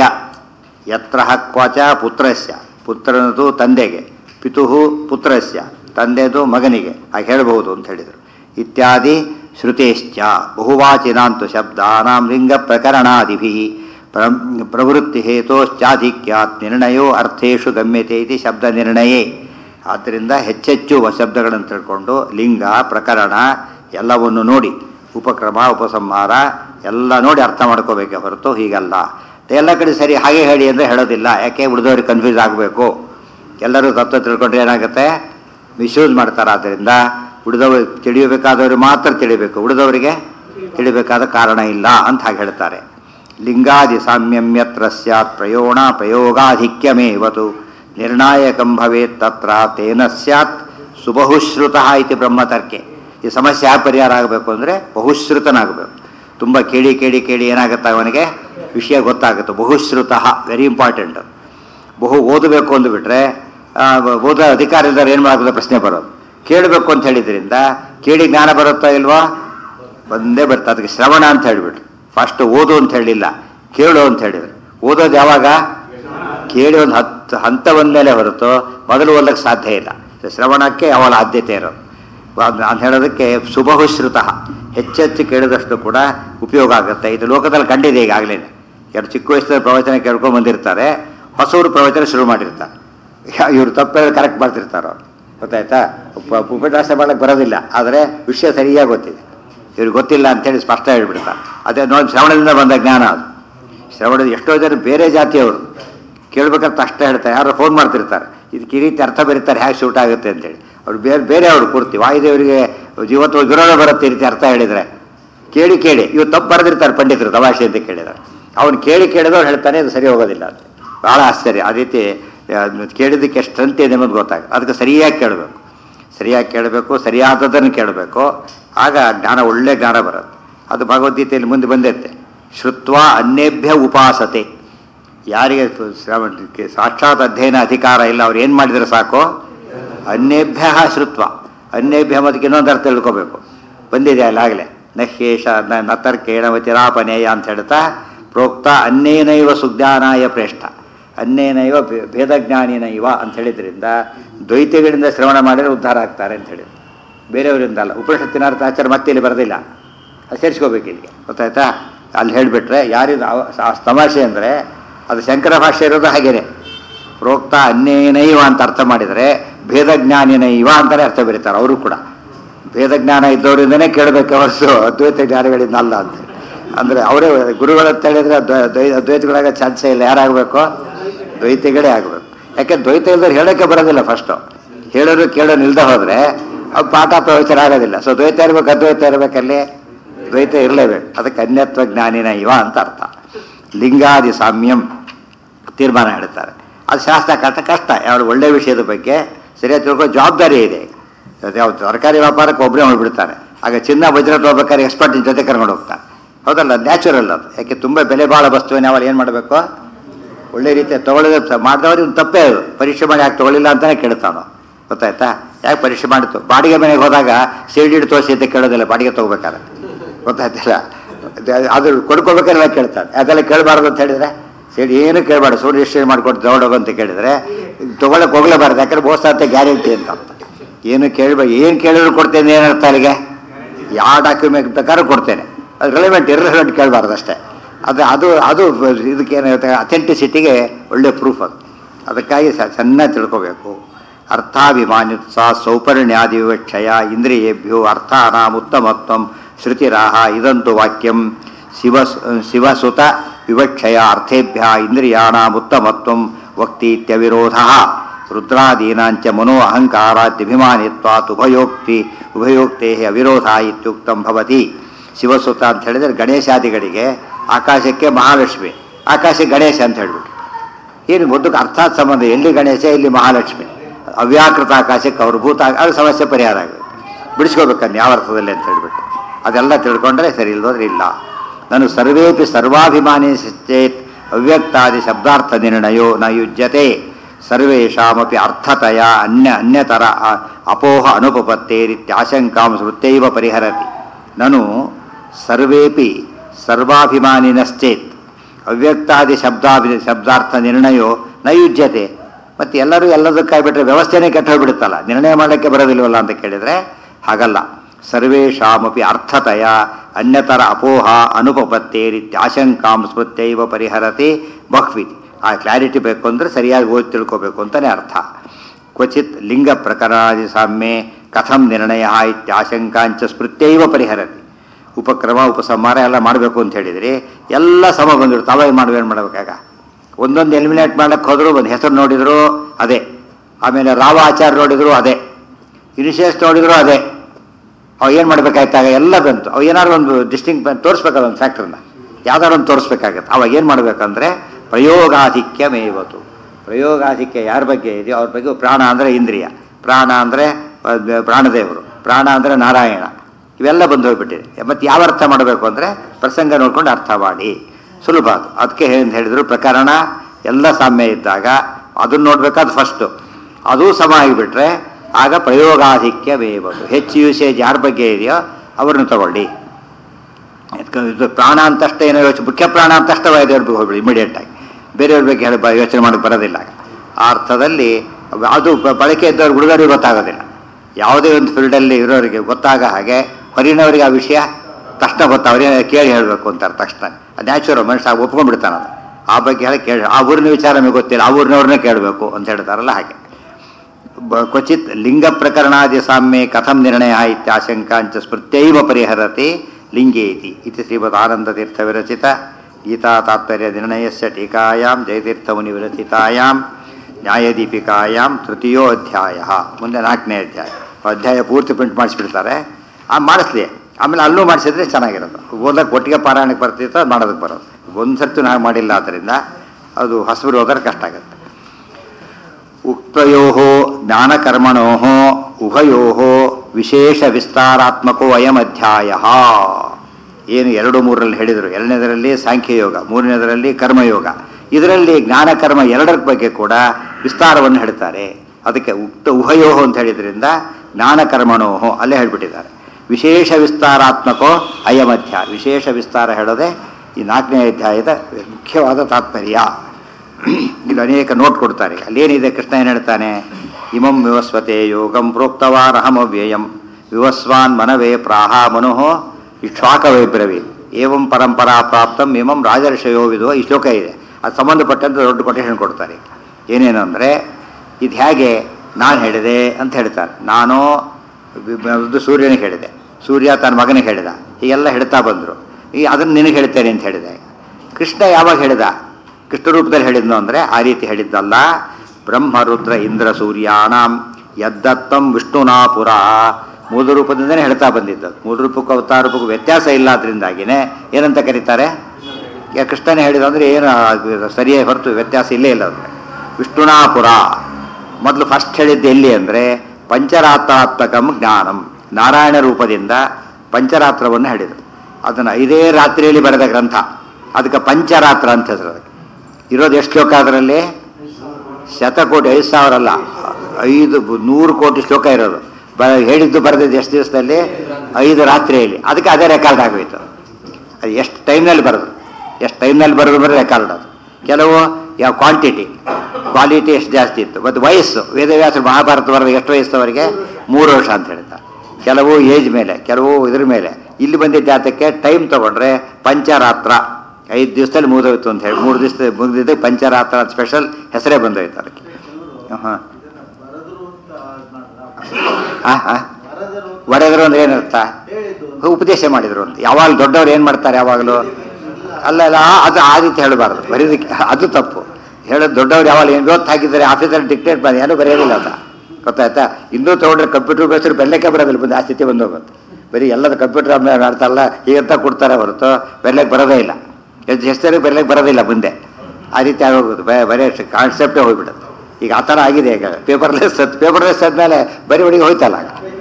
ಯತ್ರ ಕ್ವಚ ಪುತ್ರಸ್ಯ ಪುತ್ರನದು ತಂದೆಗೆ ಪಿತುಃ ಪುತ್ರಸ್ಯ ತಂದೆದು ಮಗನಿಗೆ ಹಾಗೆ ಹೇಳಬಹುದು ಅಂತ ಹೇಳಿದರು ಇತ್ಯಾದಿ ಶ್ರುತೇಶ್ಚ ಬಹುವಾಚಿನಾಂತು ಶಬ್ದಾನಾಂ ಲಿಂಗ ಪ್ರಕರಣಾದಿಭಿ ಪ್ರ ಪ್ರವೃತ್ತಿ ಹೇತೋಶ್ಚಾಧಿಕ್ಯಾತ್ ನಿರ್ಣಯೋ ಅರ್ಥೇಶು ಗಮ್ಯತೆ ಇತಿ ಶಬ್ದ ನಿರ್ಣಯೇ ಆದ್ದರಿಂದ ಹೆಚ್ಚೆಚ್ಚು ವ- ಶಬ್ದಗಳನ್ನು ತಿಳ್ಕೊಂಡು ಲಿಂಗ ಪ್ರಕರಣ ಎಲ್ಲವನ್ನು ನೋಡಿ ಉಪಕ್ರಮ ಉಪಸಂಹಾರ ಎಲ್ಲ ನೋಡಿ ಅರ್ಥ ಮಾಡ್ಕೋಬೇಕೆ ಹೊರತು ಹೀಗಲ್ಲ ಎಲ್ಲ ಕಡೆ ಸರಿ ಹಾಗೆ ಹೇಳಿ ಅಂದರೆ ಹೇಳೋದಿಲ್ಲ ಯಾಕೆ ಉಳಿದವ್ರಿಗೆ ಕನ್ಫ್ಯೂಸ್ ಆಗಬೇಕು ಎಲ್ಲರೂ ತತ್ವ ತಿಳ್ಕೊಂಡ್ರೆ ಏನಾಗುತ್ತೆ ಮಿಸ್ಯೂಸ್ ಮಾಡ್ತಾರೆ ಆದ್ದರಿಂದ ಉಳಿದವರು ತಿಳಿಯಬೇಕಾದವರು ಮಾತ್ರ ತಿಳಿಬೇಕು ಉಳಿದವರಿಗೆ ತಿಳಿಬೇಕಾದ ಕಾರಣ ಇಲ್ಲ ಅಂತ ಹಾಗೆ ಹೇಳ್ತಾರೆ ಲಿಂಗಾದಿ ಸಾಮ್ಯಂ ಯತ್ರ ಸ್ಯಾತ್ ಪ್ರಯೋಣ ಪ್ರಯೋಗಾಧಿಕ್ಯಮೇವತು ನಿರ್ಣಾಯಕಂ ಭವೇತ್ ತತ್ರ ತೇನ ಸ್ಯಾತ್ ಸುಬಹುಶ್ರುತ ಇತಿ ಬ್ರಹ್ಮತರ್ಕೆ ಈ ಸಮಸ್ಯೆ ಯಾವ ಪರಿಹಾರ ಆಗಬೇಕು ಅಂದರೆ ಬಹುಶ್ರುತನಾಗಬೇಕು ತುಂಬ ಕೇಳಿ ಕೇಳಿ ಕೇಳಿ ಏನಾಗುತ್ತೆ ಅವನಿಗೆ ವಿಷಯ ಗೊತ್ತಾಗುತ್ತೆ ಬಹುಶ್ರುತ ವೆರಿ ಇಂಪಾರ್ಟೆಂಟ್ ಬಹು ಓದಬೇಕು ಅಂದುಬಿಟ್ರೆ ಆ, ಓದ ಅಧಿಕಾರ ಇಲ್ದಾರೆ ಏನು ಮಾಡೋದು ಪ್ರಶ್ನೆ ಬರೋದು ಕೇಳಬೇಕು ಅಂತ ಹೇಳಿದ್ರಿಂದ ಕೇಳಿ ಜ್ಞಾನ ಬರುತ್ತಾ ಇಲ್ವಾ ಬಂದೇ ಬರುತ್ತೆ ಅದಕ್ಕೆ ಶ್ರವಣ ಅಂತ ಹೇಳಿಬಿಟ್ರು ಫಸ್ಟ್ ಓದು ಅಂತ ಹೇಳಿಲ್ಲ ಕೇಳು ಅಂತ ಹೇಳಿದ್ರು ಓದೋದು ಯಾವಾಗ ಕೇಳಿ ಒಂದು ಹತ್ತು ಹಂತ ಬಂದಮೇಲೆ ಹೊರತು ಮೊದಲು ಓದಕ್ಕೆ ಸಾಧ್ಯ ಇಲ್ಲ ಶ್ರವಣಕ್ಕೆ ಯಾವಾಗ ಆದ್ಯತೆ ಇರೋದು ಅದ್- ಅಂತ ಹೇಳೋದಕ್ಕೆ ಸುಬಹುಶ್ರುತ ಹೆಚ್ಚೆಚ್ಚು ಕೇಳಿದಷ್ಟು ಕೂಡ ಉಪಯೋಗ ಆಗುತ್ತೆ ಇದು ಲೋಕದಲ್ಲಿ ಕಂಡಿದೆ ಈಗಾಗಲೇ ಯಾರು ಚಿಕ್ಕ ವಯಸ್ಸಲ್ಲಿ ಪ್ರವಚನ ಕೇಳ್ಕೊಂಡು ಬಂದಿರ್ತಾರೆ ಹೊಸವರು ಪ್ರವಚನ ಶುರು ಮಾಡಿರ್ತಾರೆ ಇವರು ತಪ್ಪು ಕರೆಕ್ಟ್ ಮಾಡ್ತಿರ್ತಾರೆ ಅವ್ರು ಗೊತ್ತಾಯ್ತಾ ಉಪ- ಉಪನ್ಯಾಸ ಮಾಡಕ್ಕೆ ಬರೋದಿಲ್ಲ ಆದರೆ ವಿಷಯ ಸರಿಯಾಗಿ ಗೊತ್ತಿದೆ ಇವ್ರಿಗೆ ಗೊತ್ತಿಲ್ಲ ಅಂತೇಳಿ ಸ್ಪಷ್ಟ ಹೇಳ್ಬಿಡ್ತಾರೆ ಅದೇ ನೋಡಿ ಶ್ರವಣದಿಂದ ಬಂದ ಜ್ಞಾನ ಅದು ಶ್ರವಣದ ಎಷ್ಟೋ ಜನ ಬೇರೆ ಜಾತಿಯವರು ಕೇಳ್ಬೇಕಂತ ಅಷ್ಟೇ ಹೇಳ್ತಾರೆ ಯಾರೋ ಫೋನ್ ಮಾಡ್ತಿರ್ತಾರೆ ಇದಕ್ಕೆ ಈ ರೀತಿ ಅರ್ಥ ಬರೀತಾರೆ ಹೇಗೆ ಶೂಟ್ ಆಗುತ್ತೆ ಅಂತೇಳಿ ಅವ್ರು ಬೇರೆ ಬೇರೆ ಅವರು ಪೂರ್ತಿ ವಾಯುದೇವರಿಗೆ ಜೀವತ್ವ ವಿರೋಧ ಬರುತ್ತೆ ಈ ರೀತಿ ಅರ್ಥ ಹೇಳಿದರೆ ಕೇಳಿ ಕೇಳಿ ಇವು ತಪ್ಪು ಬರೆದಿರ್ತಾರೆ ಪಂಡಿತರು ತಮಾಷೆ ಅಂತ ಕೇಳಿದ್ದಾರೆ ಅವನು ಕೇಳಿ ಕೇಳಿದವ್ರು ಹೇಳ್ತಾನೆ ಅದು ಸರಿ ಹೋಗೋದಿಲ್ಲ ಅಂತ ಭಾಳ ಆಶ್ಚರ್ಯ ಆ ರೀತಿ ಆ, ಕೇಳಿದ್ದಕ್ಕೆ ಎಷ್ಟು ಸ್ಟ್ರೆಂತ್ ಇದೆ ಅನ್ನೋದು ಗೊತ್ತಾಗುತ್ತೆ ಅದಕ್ಕೆ ಸರಿಯಾಗಿ ಕೇಳಬೇಕು ಸರಿಯಾಗಿ ಕೇಳಬೇಕು ಸರಿಯಾದದನ್ನು ಕೇಳಬೇಕು ಆಗ ಜ್ಞಾನ ಒಳ್ಳೆ ಜ್ಞಾನ ಬರುತ್ತೆ ಅದು ಭಗವದ್ಗೀತೆಯಲ್ಲಿ ಮುಂದೆ ಬಂದಿರುತ್ತೆ ಶ್ರುತ್ವ ಅನ್ಯೇಭ್ಯ ಉಪಾಸತೆ ಯಾರಿಗೆ ಶ್ರವಣಕ್ಕೆ ಸಾಕ್ಷಾತ್ ಅಧ್ಯಯನ ಅಧಿಕಾರ ಇಲ್ಲ ಅವ್ರು ಏನು ಮಾಡಿದ್ರೆ ಸಾಕು ಅನ್ಯೇಭ್ಯ ಶ್ರುತ್ವ ಅನ್ಯೇಭ್ಯ ಅದಕ್ಕೆ ಇನ್ನೊಂದು ಅರ್ಥ ತಿಳ್ಕೋಬೇಕು ಬಂದಿದೆ ಅಲ್ಲ ಆಗಲೇ ನಹ್ಯೇಶ ನ- ನತರ್ಕೇಣ ವತಿರಾಪನೇಯ ಅಂತ ಹೇಳ್ತಾ ಪ್ರೋಕ್ತ ಅನ್ನೇನೈವ ಸುಜ್ಞಾನಾಯ ಪ್ರೇಷ್ಠ ಅನ್ನೇನೈವ ಭೇ- ಭೇದಜ್ಞಾನಿನೈವ ಅಂತ ಹೇಳಿದ್ರಿಂದ ದ್ವೈತಿಗಳಿಂದ ಶ್ರವಣ ಮಾಡಿದ್ರೆ ಉದ್ಧಾರ ಆಗ್ತಾರೆ ಅಂತ ಹೇಳಿದ್ರು ಬೇರೆಯವರಿಂದ ಅಲ್ಲ ಉಪನಿಷತ್ತಿನ ಅರ್ಥ ಆಚಾರ ಮತ್ತೆ ಇಲ್ಲಿ ಬರೋದಿಲ್ಲ ಅದು ಸೇರಿಸ್ಕೋಬೇಕು ಇಲ್ಲಿಗೆ ಗೊತ್ತಾಯ್ತಾ ಅಲ್ಲಿ ಹೇಳಿಬಿಟ್ರೆ ಯಾರಿದು ಅವ- ಆ ತಮಾಷೆ ಅಂದರೆ ಅದು ಶಂಕರ ಭಾಷೆ ಇರೋದು ಹಾಗೇನೆ ಪ್ರೋಕ್ತ ಅನ್ಯೇನೈವ ಅಂತ ಅರ್ಥ ಮಾಡಿದರೆ ಭೇದಜ್ಞಾನಿನೈವ ಅಂತಲೇ ಅರ್ಥ ಬರೀತಾರೆ ಅವರು ಕೂಡ ಭೇದಜ್ಞಾನ ಇದ್ದವರಿಂದನೇ ಕೇಳಬೇಕು ಹೊರತು ಅದ್ವೈತ ಜ್ಞಾನಿಗಳಿಂದ ಅಲ್ಲ ಅಂತ ಅಂದರೆ ಅವರೇ ಗುರುಗಳು ಅಂತ ಹೇಳಿದ್ರೆ ದ್ವ- ದ್ವೈ- ಅದ್ವೈತಗಳಾಗ ಚಾನ್ಸೇ ಇಲ್ಲ ಯಾರಾಗಬೇಕು ದ್ವೈತಿಗಳೇ ಆಗಬೇಕು ಯಾಕೆ ದ್ವೈತ ಇಲ್ದವ್ರು ಹೇಳೋಕ್ಕೆ ಬರೋದಿಲ್ಲ ಫಸ್ಟು ಹೇಳೋರು ಕೇಳೋರು ಇಲ್ದ ಹೋದರೆ ಅವು ಪಾಠ ಪ್ರವಚನ ಆಗೋದಿಲ್ಲ ಸೊ ದ್ವೈತ ಇರ್ಬೇಕು ಅದ್ವೈತ ಇರಬೇಕಲ್ಲಿ ದ್ವೈತ ಇರಲೇಬೇಕು ಅದಕ್ಕೆ ಅನ್ಯತ್ವ ಜ್ಞಾನಿನ ಇವ ಅಂತ ಅರ್ಥ ಲಿಂಗಾದಿ ಸಾಮ್ಯಂ ತೀರ್ಮಾನ ಹೇಳ್ತಾರೆ ಅದು ಶಾಸ್ತ್ರ ಕಷ್ಟ ಕಷ್ಟ ಯಾವ ಒಳ್ಳೆ ವಿಷಯದ ಬಗ್ಗೆ ಸರಿಯಾಗಿ ತಿಳ್ಕೊ ಜವಾಬ್ದಾರಿ ಇದೆ ಅದು ಯಾವ ತರಕಾರಿ ವ್ಯಾಪಾರಕ್ಕೆ ಒಬ್ಬರೇ ಹೋಗ್ಬಿಡ್ತಾರೆ ಆಗ ಚಿನ್ನ ವಜ್ರ ತಗೋಬೇಕಾದ್ರೆ ಎಕ್ಸ್ಪರ್ಟ್ ಜೊತೆ ಕರ್ಕೊಂಡು ಹೋಗ್ತಾರೆ ಹೌದಲ್ಲ ನ್ಯಾಚುರಲ್ ಅದು ಯಾಕೆ ತುಂಬ ಬೆಲೆ ಬಾಳ ವಸ್ತುವಿನ ಯಾವಾಗ ಏನು ಮಾಡಬೇಕು ಒಳ್ಳೆ ರೀತಿ ತೊಗೊಳ್ಳೋದು ಮಾಡಿದವ್ರಿಗೆ ಒಂದು ತಪ್ಪೇ ಅದು ಪರೀಕ್ಷೆ ಮಾಡಿ ಯಾಕೆ ತೊಗೊಳ್ಳಿಲ್ಲ ಅಂತಲೇ ಕೇಳ್ತಾನೋ ಗೊತ್ತಾಯ್ತಾ ಯಾಕೆ ಪರೀಕ್ಷೆ ಮಾಡಿತ್ತು ಬಾಡಿಗೆ ಮನೆಗೆ ಹೋದಾಗ ಸೀಲ್ಡ್ ತೋರಿಸಿ ಅಂತ ಕೇಳೋದಿಲ್ಲ ಬಾಡಿಗೆ ತೊಗೋಬೇಕಾದ್ರೆ ಗೊತ್ತಾಯ್ತಿಲ್ಲ ಅದ್- ಅದು ಕೊಡ್ಕೋಬೇಕಾದ್ರೆ ಕೇಳ್ತಾನೆ ಅದೆಲ್ಲ ಕೇಳಬಾರ್ದು ಅಂತ ಹೇಳಿದ್ರೆ ಸರಿ ಏನು ಕೇಳಬಾರ್ದು ಸೂರ್ಯ ರಿಜಿಸ್ಟ್ರೇಷನ್ ಮಾಡಿಕೊಟ್ಟು ತಗೊಂಡೋಗು ಅಂತ ಕೇಳಿದ್ರೆ ತೊಗೊಳಕ್ಕೆ ಹೋಗ್ಲೇಬಾರ್ದು ಯಾಕಂದ್ರೆ ಮೋಸ ಅಂತ ಗ್ಯಾರಂಟಿ ಅಂತ ಅರ್ಥ ಏನು ಕೇಳಬೇಕು ಏನು ಕೇಳಿದ್ರು ಕೊಡ್ತೇನೆ ಏನರ್ಥ ಅಲ್ಲಿಗೆ ಯಾವ ಡಾಕ್ಯುಮೆಂಟ್ ಬೇಕಾದ್ರೂ ಕೊಡ್ತೇನೆ ಅದು ರೆಲೆವೆಂಟ್ ಇರ್ರೆಲೆವೆಂಟ್ ಕೇಳಬಾರ್ದು ಅಷ್ಟೇ ಅದು ಅದು ಅದು ಇದಕ್ಕೆ ಏನಾಗುತ್ತೆ ಅಥೆಂಟಿಸಿಟಿಗೆ ಒಳ್ಳೆ ಪ್ರೂಫ್ ಅದು ಅದಕ್ಕಾಗಿ ಸ- ಚೆನ್ನಾಗಿ ತಿಳ್ಕೋಬೇಕು ಅರ್ಥಾಭಿಮಾನಿತ್ಸ ಸೌಪರ್ಣ್ಯಾದಿ ವಿವಕ್ಷಯ ಇಂದ್ರಿಯೇಭ್ಯೋ ಅರ್ಥಾನಾಂ ಉತ್ತಮತ್ವಂ ಶ್ರುತಿರಾಹ ಇದಂತು ವಾಕ್ಯಂ ಶಿವ ಶಿವಸುತ ವಿವಕ್ಷಯ ಅರ್ಥೇಭ್ಯ ಇಂದ್ರಿಯಾಣಾಂ ಉತ್ತಮತ್ವಂ ವಕ್ತೀತ್ಯವಿರೋಧ ರುದ್ರಾದೀನಾಂಚ ಮನೋ ಅಹಂಕಾರಾದ್ಯಭಿಮಾನಿತ್ವಾತ್ ಉಭಯೋಕ್ತಿ ಉಭಯೋಕ್ತೇ ಅವಿರೋಧ ಇತ್ಯುಕ್ತಂ ಭವತಿ ಶಿವಸುತ ಅಂತ ಹೇಳಿದ್ರೆ ಗಣೇಶಾದಿಗಳಿಗೆ ಆಕಾಶಕ್ಕೆ ಮಹಾಲಕ್ಷ್ಮಿ ಆಕಾಶಕ್ಕೆ ಗಣೇಶ ಅಂತ ಹೇಳ್ಬಿಟ್ಟು ಏನು ಮೊದಲು ಅರ್ಥಾತ್ ಸಂಬಂಧ ಎಲ್ಲಿ ಗಣೇಶ ಇಲ್ಲಿ ಮಹಾಲಕ್ಷ್ಮಿ ಅವ್ಯಾಕೃತ ಆಕಾಶಕ್ಕೆ ಅವ್ರ ಭೂತ ಅದು ಸಮಸ್ಯೆ ಪರಿಹಾರ ಆಗುತ್ತೆ ಬಿಡಿಸ್ಕೋಬೇಕನ್ನು ಯಾವ ಅರ್ಥದಲ್ಲಿ ಅಂತ ಹೇಳ್ಬಿಟ್ಟು ಅದೆಲ್ಲ ತಿಳ್ಕೊಂಡ್ರೆ ಸರಿ ಇಲ್ದೋದ್ರೆ ಇಲ್ಲ ನಾನು ಸರ್ವೇಪಿ ಸರ್ವಾಭಿಮಾನಿ ಚೇತ್ ಅವ್ಯಕ್ತಾದಿ ಶಬ್ದಾರ್ಥ ನಿರ್ಣಯೋ ನ ಯುಜ್ಯತೆ ಸರ್ವೇಷಾಮಪಿ ಅರ್ಥತಯ ಅನ್ಯ ಅನ್ಯತರ ಅ- ಅಪೋಹ ಅನುಪಪತ್ತೇರಿತ್ಯಾಶಂಕಾಂ ಸ್ಮೃತ್ಯೈವ ಪರಿಹರತಿ ನಾನು ಸರ್ವೇಪಿ ಸರ್ವಾಭಿಮಾನಿನಶ್ಚೇತ್ ಅವ್ಯಕ್ತಾದಿ ಶಬ್ದಾಭಿ ಶಬ್ದಾರ್ಥ ನಿರ್ಣಯೋ ನೈಯುಜ್ಯತೆ ಮತ್ತು ಎಲ್ಲರೂ ಎಲ್ಲದಕ್ಕಾಗ್ಬಿಟ್ರೆ ವ್ಯವಸ್ಥೆನೇ ಕೆಟ್ಟ ಹೋಗ್ಬಿಡುತ್ತಲ್ಲ ನಿರ್ಣಯ ಮಾಡಲಿಕ್ಕೆ ಬರೋದಿಲ್ವಲ್ಲ ಅಂತ ಕೇಳಿದರೆ ಹಾಗಲ್ಲ ಸರ್ವೇಷಾಮಪಿ ಅರ್ಥತಯ ಅನ್ಯತರ ಅಪೋಹ ಅನುಪಪತ್ತೇರಿತ್ಯಾಶಂಕಾಂ ಸ್ಮೃತ್ಯೈವ ಪರಿಹರತಿ ಬಹ್ವಿತಿ ಆ ಕ್ಲಾರಿಟಿ ಬೇಕು ಅಂದರೆ ಸರಿಯಾಗಿ ಓದಿ ತಿಳ್ಕೋಬೇಕು ಅಂತಲೇ ಅರ್ಥ ಕ್ವಚಿತ್ ಲಿಂಗ ಪ್ರಕರಣಾದಿ ಸಾಮ್ಯೆ ಕಥಂ ನಿರ್ಣಯ ಇತ್ಯಾಶಂಕಾಂಚ ಸ್ಮೃತ್ಯೈವ ಪರಿಹರತಿ ಉಪಕ್ರಮ ಉಪಸಂಹಾರ ಎಲ್ಲ ಮಾಡಬೇಕು ಅಂತ ಹೇಳಿದ್ರಿ ಎಲ್ಲ ಸಮ ಬಂದಿರುತ್ತೆ ಅವಾಗ ಮಾಡುವ ಏನು ಮಾಡಬೇಕಾಗ ಒಂದೊಂದು ಎಲಿಮಿನೇಟ್ ಮಾಡಕ್ಕೆ ಹೋದ್ರು ಒಂದು ಹೆಸರು ನೋಡಿದ್ರು ಅದೇ ಆಮೇಲೆ ರಾವ ಆಚಾರ ನೋಡಿದ್ರು ಅದೇ ಇನಿಷಿಯಸ್ ನೋಡಿದ್ರು ಅದೇ ಅವಾಗ ಏನು ಮಾಡಬೇಕಾಯ್ತಾಗ ಎಲ್ಲ ಬಂತು ಅವಾಗ ಏನಾದ್ರು ಒಂದು ಡಿಸ್ಟಿಂಗ್ ತೋರಿಸ್ಬೇಕಲ್ಲ ಒಂದು ಫ್ಯಾಕ್ಟ್ರನ್ನ ಯಾವ್ದಾದ್ರು ಒಂದು ತೋರಿಸ್ಬೇಕಾಗತ್ತೆ ಅವಾಗ ಏನು ಮಾಡಬೇಕಂದ್ರೆ ಪ್ರಯೋಗಾಧಿಕ್ಯ ಮೇವತು ಪ್ರಯೋಗಾಧಿಕ್ಯ ಯಾರ ಬಗ್ಗೆ ಇದೆಯೋ ಅವ್ರ ಬಗ್ಗೆ ಪ್ರಾಣ ಅಂದರೆ ಇಂದ್ರಿಯ ಪ್ರಾಣ ಅಂದರೆ ಪ್ರಾಣದೇವರು ಪ್ರಾಣ ಅಂದರೆ ನಾರಾಯಣ ಇವೆಲ್ಲ ಬಂದು ಹೋಗ್ಬಿಟ್ಟಿದೆ ಮತ್ತು ಯಾವ ಅರ್ಥ ಮಾಡಬೇಕು ಅಂದರೆ ಪ್ರಸಂಗ ನೋಡ್ಕೊಂಡು ಅರ್ಥ ಮಾಡಿ ಸುಲಭ ಅದು ಅದಕ್ಕೆ ಏನು ಹೇಳಿದ್ರು ಪ್ರಕರಣ ಎಲ್ಲ ಸಾಮ್ಯ ಇದ್ದಾಗ ಅದನ್ನ ನೋಡ್ಬೇಕಾದ್ ಫಸ್ಟು ಅದೂ ಸಮ ಆಗಿಬಿಟ್ರೆ ಆಗ ಪ್ರಯೋಗಾಧಿಕ್ಯ ಬೇಯಬಹುದು ಹೆಚ್ಚು ಯೂಸೇಜ್ ಯಾರ ಬಗ್ಗೆ ಇದೆಯೋ ಅವ್ರನ್ನ ತಗೊಳ್ಳಿ ಯಾಕೆ ಇದು ಪ್ರಾಣ ಅಂತಷ್ಟೇ ಏನೋ ಯೋಚನೆ ಮುಖ್ಯ ಪ್ರಾಣ ಅಂತಷ್ಟೇ ವಾಯುದೇವ್ರ ಹೋಗ್ಬಿಡಿ ಇಮಿಡಿಯೇಟ್ ಆಗಿ ಬೇರೆಯವ್ರ ಬಗ್ಗೆ ಹೇಳಿ ಬ- ಯೋಚನೆ ಮಾಡಕ್ಕೆ ಬರೋದಿಲ್ಲ ಆಗ. ಆ ಅರ್ಥದಲ್ಲಿ ಅದು ಬ- ಬಳಕೆ ಇದ್ದವ್ರಿಗೆ ಹುಡುಗರಿಗೆ ಗೊತ್ತಾಗೋದಿಲ್ಲ ಯಾವುದೇ ಒಂದು ಫೀಲ್ಡಲ್ಲಿ ಇರೋರಿಗೆ ಗೊತ್ತಾಗ ಹಾಗೆ ಹೊರಿನವರಿಗೆ ಆ ವಿಷಯ ತಕ್ಷಣ ಗೊತ್ತ ಅವ್ರಿಗೆ ಕೇಳಿ ಹೇಳಬೇಕು ಅಂತಾರೆ ತಕ್ಷಣ ನ್ಯಾಚುರಲ್ ಮನುಷ್ಯ ಒಪ್ಕೊಂಡ್ಬಿಡ್ತಾನೆ ಅದು ಆ ಬಗ್ಗೆ ಹೇಳಿ ಕೇಳಿ ಆ ಊರಿನ ವಿಚಾರ ನಮಗೆ ಗೊತ್ತಿಲ್ಲ ಆ ಊರಿನವ್ರನ್ನೇ ಕೇಳಬೇಕು ಅಂತ ಹೇಳ್ತಾರಲ್ಲ ಹಾಗೆ ಬ- ಕ್ವಚಿತ್ ಲಿಂಗ ಪ್ರಕರಣಾದಿ ಸಾಮ್ಯೆ ಕಥಂ ನಿರ್ಣಯ ಇತ್ಯಾಶಂಕಾಂಚ ಸ್ಮೃತ್ಯೈವ ಪರಿಹರತಿ ಲಿಂಗೇ ಇತಿ ಇತಿ ಶ್ರೀಮದ್ ಆನಂದತೀರ್ಥ ವಿರಚಿತ ಗೀತಾ ತಾತ್ಪರ್ಯ ನಿರ್ಣಯಸ್ಯ ಟೀಕಾಯಾಂ ಜಯತೀರ್ಥಮುನಿ ವಿರಚಿತಾಯಾಂ ನ್ಯಾಯದೀಪಿಕಾಯಾಂ ತೃತೀಯೋ ಅಧ್ಯಾಯ ಮುಂದೆ ನಾಲ್ಕನೇ ಅಧ್ಯಾಯ ಅಧ್ಯಾಯ ಪೂರ್ತಿ ಪ್ರಿಂಟ್ ಮಾಡಿಸ್ಬಿಡ್ತಾರೆ ಆ ಮಾಡಿಸ್ಲಿ ಆಮೇಲೆ ಅಲ್ಲೂ ಮಾಡಿಸಿದ್ರೆ ಚೆನ್ನಾಗಿರೋದು ಓದಕ್ಕೆ ಒಟ್ಟಿಗೆ ಪಾರಾಯಣಕ್ಕೆ ಬರ್ತಿತ್ತು ಅದು ಮಾಡೋದಕ್ಕೆ ಬರೋದು ಒಂದು ಸರ್ತಿ ನಾವು ಮಾಡಿಲ್ಲ ಆದ್ದರಿಂದ ಅದು ಹೊಸಬರು ಹೋದ್ರೆ ಕಷ್ಟ ಆಗುತ್ತೆ ಉಕ್ತಯೋ ಜ್ಞಾನಕರ್ಮಣೋ ಉಭಯೋ ವಿಶೇಷ ವಿಸ್ತಾರಾತ್ಮಕೋ ಅಯಂ ಅಧ್ಯಾಯ ಏನು ಎರಡು ಮೂರರಲ್ಲಿ ಹೇಳಿದರು ಎರಡನೇದರಲ್ಲಿ ಸಾಂಖ್ಯಯೋಗ ಮೂರನೇದರಲ್ಲಿ ಕರ್ಮಯೋಗ ಇದರಲ್ಲಿ ಜ್ಞಾನಕರ್ಮ ಎರಡರ ಬಗ್ಗೆ ಕೂಡ ವಿಸ್ತಾರವನ್ನು ಹೇಳ್ತಾರೆ ಅದಕ್ಕೆ ಉಕ್ತ ಉಭಯೋ ಅಂತ ಹೇಳಿದ್ರಿಂದ ಜ್ಞಾನಕರ್ಮಣೋ ಅಲ್ಲೇ ಹೇಳ್ಬಿಟ್ಟಿದ್ದಾರೆ ವಿಶೇಷ ವಿಸ್ತಾರಾತ್ಮಕೋ ಅಯಂ ಅಧ್ಯಾಯ ವಿಶೇಷ ವಿಸ್ತಾರ ಹೇಳೋದೇ ಈ ನಾಲ್ಕನೇ ಅಧ್ಯಾಯದ ಮುಖ್ಯವಾದ ತಾತ್ಪರ್ಯ ಇಲ್ಲಿ ಅನೇಕ ನೋಟ್ ಕೊಡ್ತಾರೆ ಅಲ್ಲೇನಿದೆ ಕೃಷ್ಣ ಏನು ಹೇಳ್ತಾನೆ ಇಮಂ ವಿವಸ್ವತೆ ಯೋಗಂ ಪ್ರೋಕ್ತವಾನ್ ಅಹಮವ್ಯಯಂ ವಿವಸ್ವಾನ್ ಮನವೇ ಪ್ರಾಹ ಮನೋಹ ಇಕ್ಷ್ವಾಕವೇ ಬ್ರವಿ ಏವಂ ಪರಂಪರಾ ಪ್ರಾಪ್ತಂ ಇಮಂ ರಾಜರ್ಷಯೋ ವಿಧೋ ಈ ಶ್ಲೋಕ ಇದೆ ಅದು ಸಂಬಂಧಪಟ್ಟಂತೆ ದೊಡ್ಡ ಕೊಟೇಶನ್ ಕೊಡ್ತಾರೆ ಏನೇನು ಅಂದರೆ ಇದು ಹೇಗೆ ನಾನು ಹೇಳಿದೆ ಅಂತ ಹೇಳ್ತಾರೆ ನಾನು ಇದು ಸೂರ್ಯನಿಗೆ ಹೇಳಿದೆ ಸೂರ್ಯ ತನ್ನ ಮಗನಿಗೆ ಹೇಳಿದ ಹೀಗೆಲ್ಲ ಹೇಳ್ತಾ ಬಂದರು ಈ ಅದನ್ನು ನಿನಗೆ ಹೇಳ್ತೇನೆ ಅಂತ ಹೇಳಿದೆ ಕೃಷ್ಣ ಯಾವಾಗ ಹೇಳಿದ ಕೃಷ್ಣ ರೂಪದಲ್ಲಿ ಹೇಳಿದ್ನು ಅಂದರೆ ಆ ರೀತಿ ಹೇಳಿದ್ದಲ್ಲ ಬ್ರಹ್ಮ ರುದ್ರ ಇಂದ್ರ ಸೂರ್ಯಾಣಂ ಯದ್ದತ್ತಂ ವಿಷ್ಣುನಾಪುರ ಮೂಲ ರೂಪದಿಂದನೇ ಹೇಳ್ತಾ ಬಂದಿದ್ದು ಮೂಲ ರೂಪಕ್ಕೂ ಅವತಾರ ರೂಪಕ್ಕೂ ವ್ಯತ್ಯಾಸ ಇಲ್ಲ ಅದರಿಂದಾಗಿನೇ ಏನಂತ ಕರೀತಾರೆ ಈಗ ಕೃಷ್ಣನೇ ಹೇಳಿದ ಅಂದರೆ ಏನು ಅದು ಸರಿಯೇ ಹೊರತು ವ್ಯತ್ಯಾಸ ಇಲ್ಲೇ ಇಲ್ಲ ಅಂದರೆ ವಿಷ್ಣುನಾಪುರ ಮೊದಲು ಫಸ್ಟ್ ಹೇಳಿದ್ದು ಎಲ್ಲಿ ಅಂದರೆ ಪಂಚರಾತ್ರಾತ್ಮಕಂ ಜ್ಞಾನಂ ನಾರಾಯಣ ರೂಪದಿಂದ ಪಂಚರಾತ್ರವನ್ನು ಹೇಳಿದರು ಅದನ್ನು ಐದೇ ರಾತ್ರಿಯಲ್ಲಿ ಬರೆದ ಗ್ರಂಥ ಅದಕ್ಕೆ ಪಂಚರಾತ್ರ ಅಂತ ಹೆಸರು ಅದಕ್ಕೆ ಇರೋದು ಎಷ್ಟು ಶ್ಲೋಕ ಅದರಲ್ಲಿ ಶತಕೋಟಿ ಐದು ಸಾವಿರ ಅಲ್ಲ ಐದು ಬ- ನೂರು ಕೋಟಿ ಶ್ಲೋಕ ಇರೋದು ಬ ಹೇಳಿದ್ದು ಬರೆದಿದ್ದು ಎಷ್ಟು ದಿವಸದಲ್ಲಿ ಐದು ರಾತ್ರಿಯಲ್ಲಿ ಅದಕ್ಕೆ ಅದೇ ರೆಕಾರ್ಡ್ ಆಗೋಯ್ತು ಅದು ಎಷ್ಟು ಟೈಮ್ನಲ್ಲಿ ಬರೋದು ಎಷ್ಟು ಟೈಮ್ನಲ್ಲಿ ಬರೋದು ಬರೋ ರೆಕಾರ್ಡ್ ಅದು ಕೆಲವು ಯಾವ ಕ್ವಾಂಟಿಟಿ ಕ್ವಾಲಿಟಿ ಎಷ್ಟು ಜಾಸ್ತಿ ಇತ್ತು ಮತ್ತು ವಯಸ್ಸು ವೇದವ್ಯಾಸ ಮಹಾಭಾರತ ಬರೋದು ಎಷ್ಟು ವಯಸ್ಸು ಅವರಿಗೆ ಮೂರು ವರ್ಷ ಅಂತ ಹೇಳ್ತಾರೆ ಕೆಲವು ಏಜ್ ಮೇಲೆ ಕೆಲವು ಇದ್ರ ಮೇಲೆ ಇಲ್ಲಿ ಬಂದಿದ್ದ ಜಾತಕ್ಕೆ ಟೈಮ್ ತಗೊಂಡ್ರೆ ಪಂಚರಾತ್ರ ಐದು ದಿವಸದಲ್ಲಿ ಮುಗಿದೋಯ್ತು ಅಂತ ಹೇಳಿ ಮೂರು ದಿವಸ ಮುಗಿದಿದ್ದು ಪಂಚರಾತ್ರ ಸ್ಪೆಷಲ್ ಹೆಸರೇ ಬಂದೋಯ್ತು ಅದಕ್ಕೆ ಹಾಂ ಬರದ್ರು ಅಂತ ಅದ್ ಮಾಡ್ದ. ಹಾಂ ಹಾಂ ಬರದರು ಅಂತ ಒಡೆದ್ರು ಅಂದ್ರೆ ಏನರ್ಥ ಹೇಳಿದ್ದು ಉಪದೇಶ ಮಾಡಿದ್ರು ಅಂತ ಯಾವಾಗ ದೊಡ್ಡವ್ರು ಏನು ಮಾಡ್ತಾರೆ ಯಾವಾಗಲೂ ಅಲ್ಲ ಅಲ್ಲ ಅದು ಆ ರೀತಿ ಹೇಳಬಾರ್ದು ಬರೀದಕ್ಕೆ ಅದು ತಪ್ಪು ಹೇಳೋದು ದೊಡ್ಡವ್ರು ಯಾವಾಗ ಏನು ಗೊತ್ತು ಹಾಕಿದ್ದಾರೆ ಆಫೀಸಲ್ಲಿ ಡಿಕ್ಟೇಟ್ ಮಾಡಿ ಏನೂ ಬರೆಯೋದಿಲ್ಲ ಅಂತ ಗೊತ್ತಾಯ್ತಾ ಇನ್ನೂ ತೊಗೊಂಡ್ರೆ ಕಂಪ್ಯೂಟರ್ ಬೇಸರು ಬೆಲ್ಲಕ್ಕೆ ಬರೋದಿಲ್ಲ ಬಂದು ಆ ಸ್ಥಿತಿ ಬಂದು ಹೋಗುತ್ತೆ ಬರೀ ಎಲ್ಲದ ಕಂಪ್ಯೂಟರ್ ಮಾಡ್ತಾರಲ್ಲ ಹೀಗಂತ ಕೊಡ್ತಾರೆ ಹೊರತು ಬೆಲ್ಲಕ್ಕೆ ಬರೋದೇ ಇಲ್ಲ ಎಷ್ಟು ಹೆಸರು ಬೆಲ್ಲಕ್ಕೆ ಬರೋದಿಲ್ಲ ಮುಂದೆ ಆ ರೀತಿ ಆಗೋಗೋದು ಬ- ಬರೀ ಕಾನ್ಸೆಪ್ಟೇ ಹೋಗ್ಬಿಡುತ್ತೆ ಈಗ ಆ ಥರ ಆಗಿದೆ ಈಗ ಪೇಪರ್ಲೆಸ್ ಪೇಪರ್ಲೆಸ್ ಆದಮೇಲೆ ಬರೀ ಬಡಿಗೆ ಹೋಯ್ತಲ್ಲ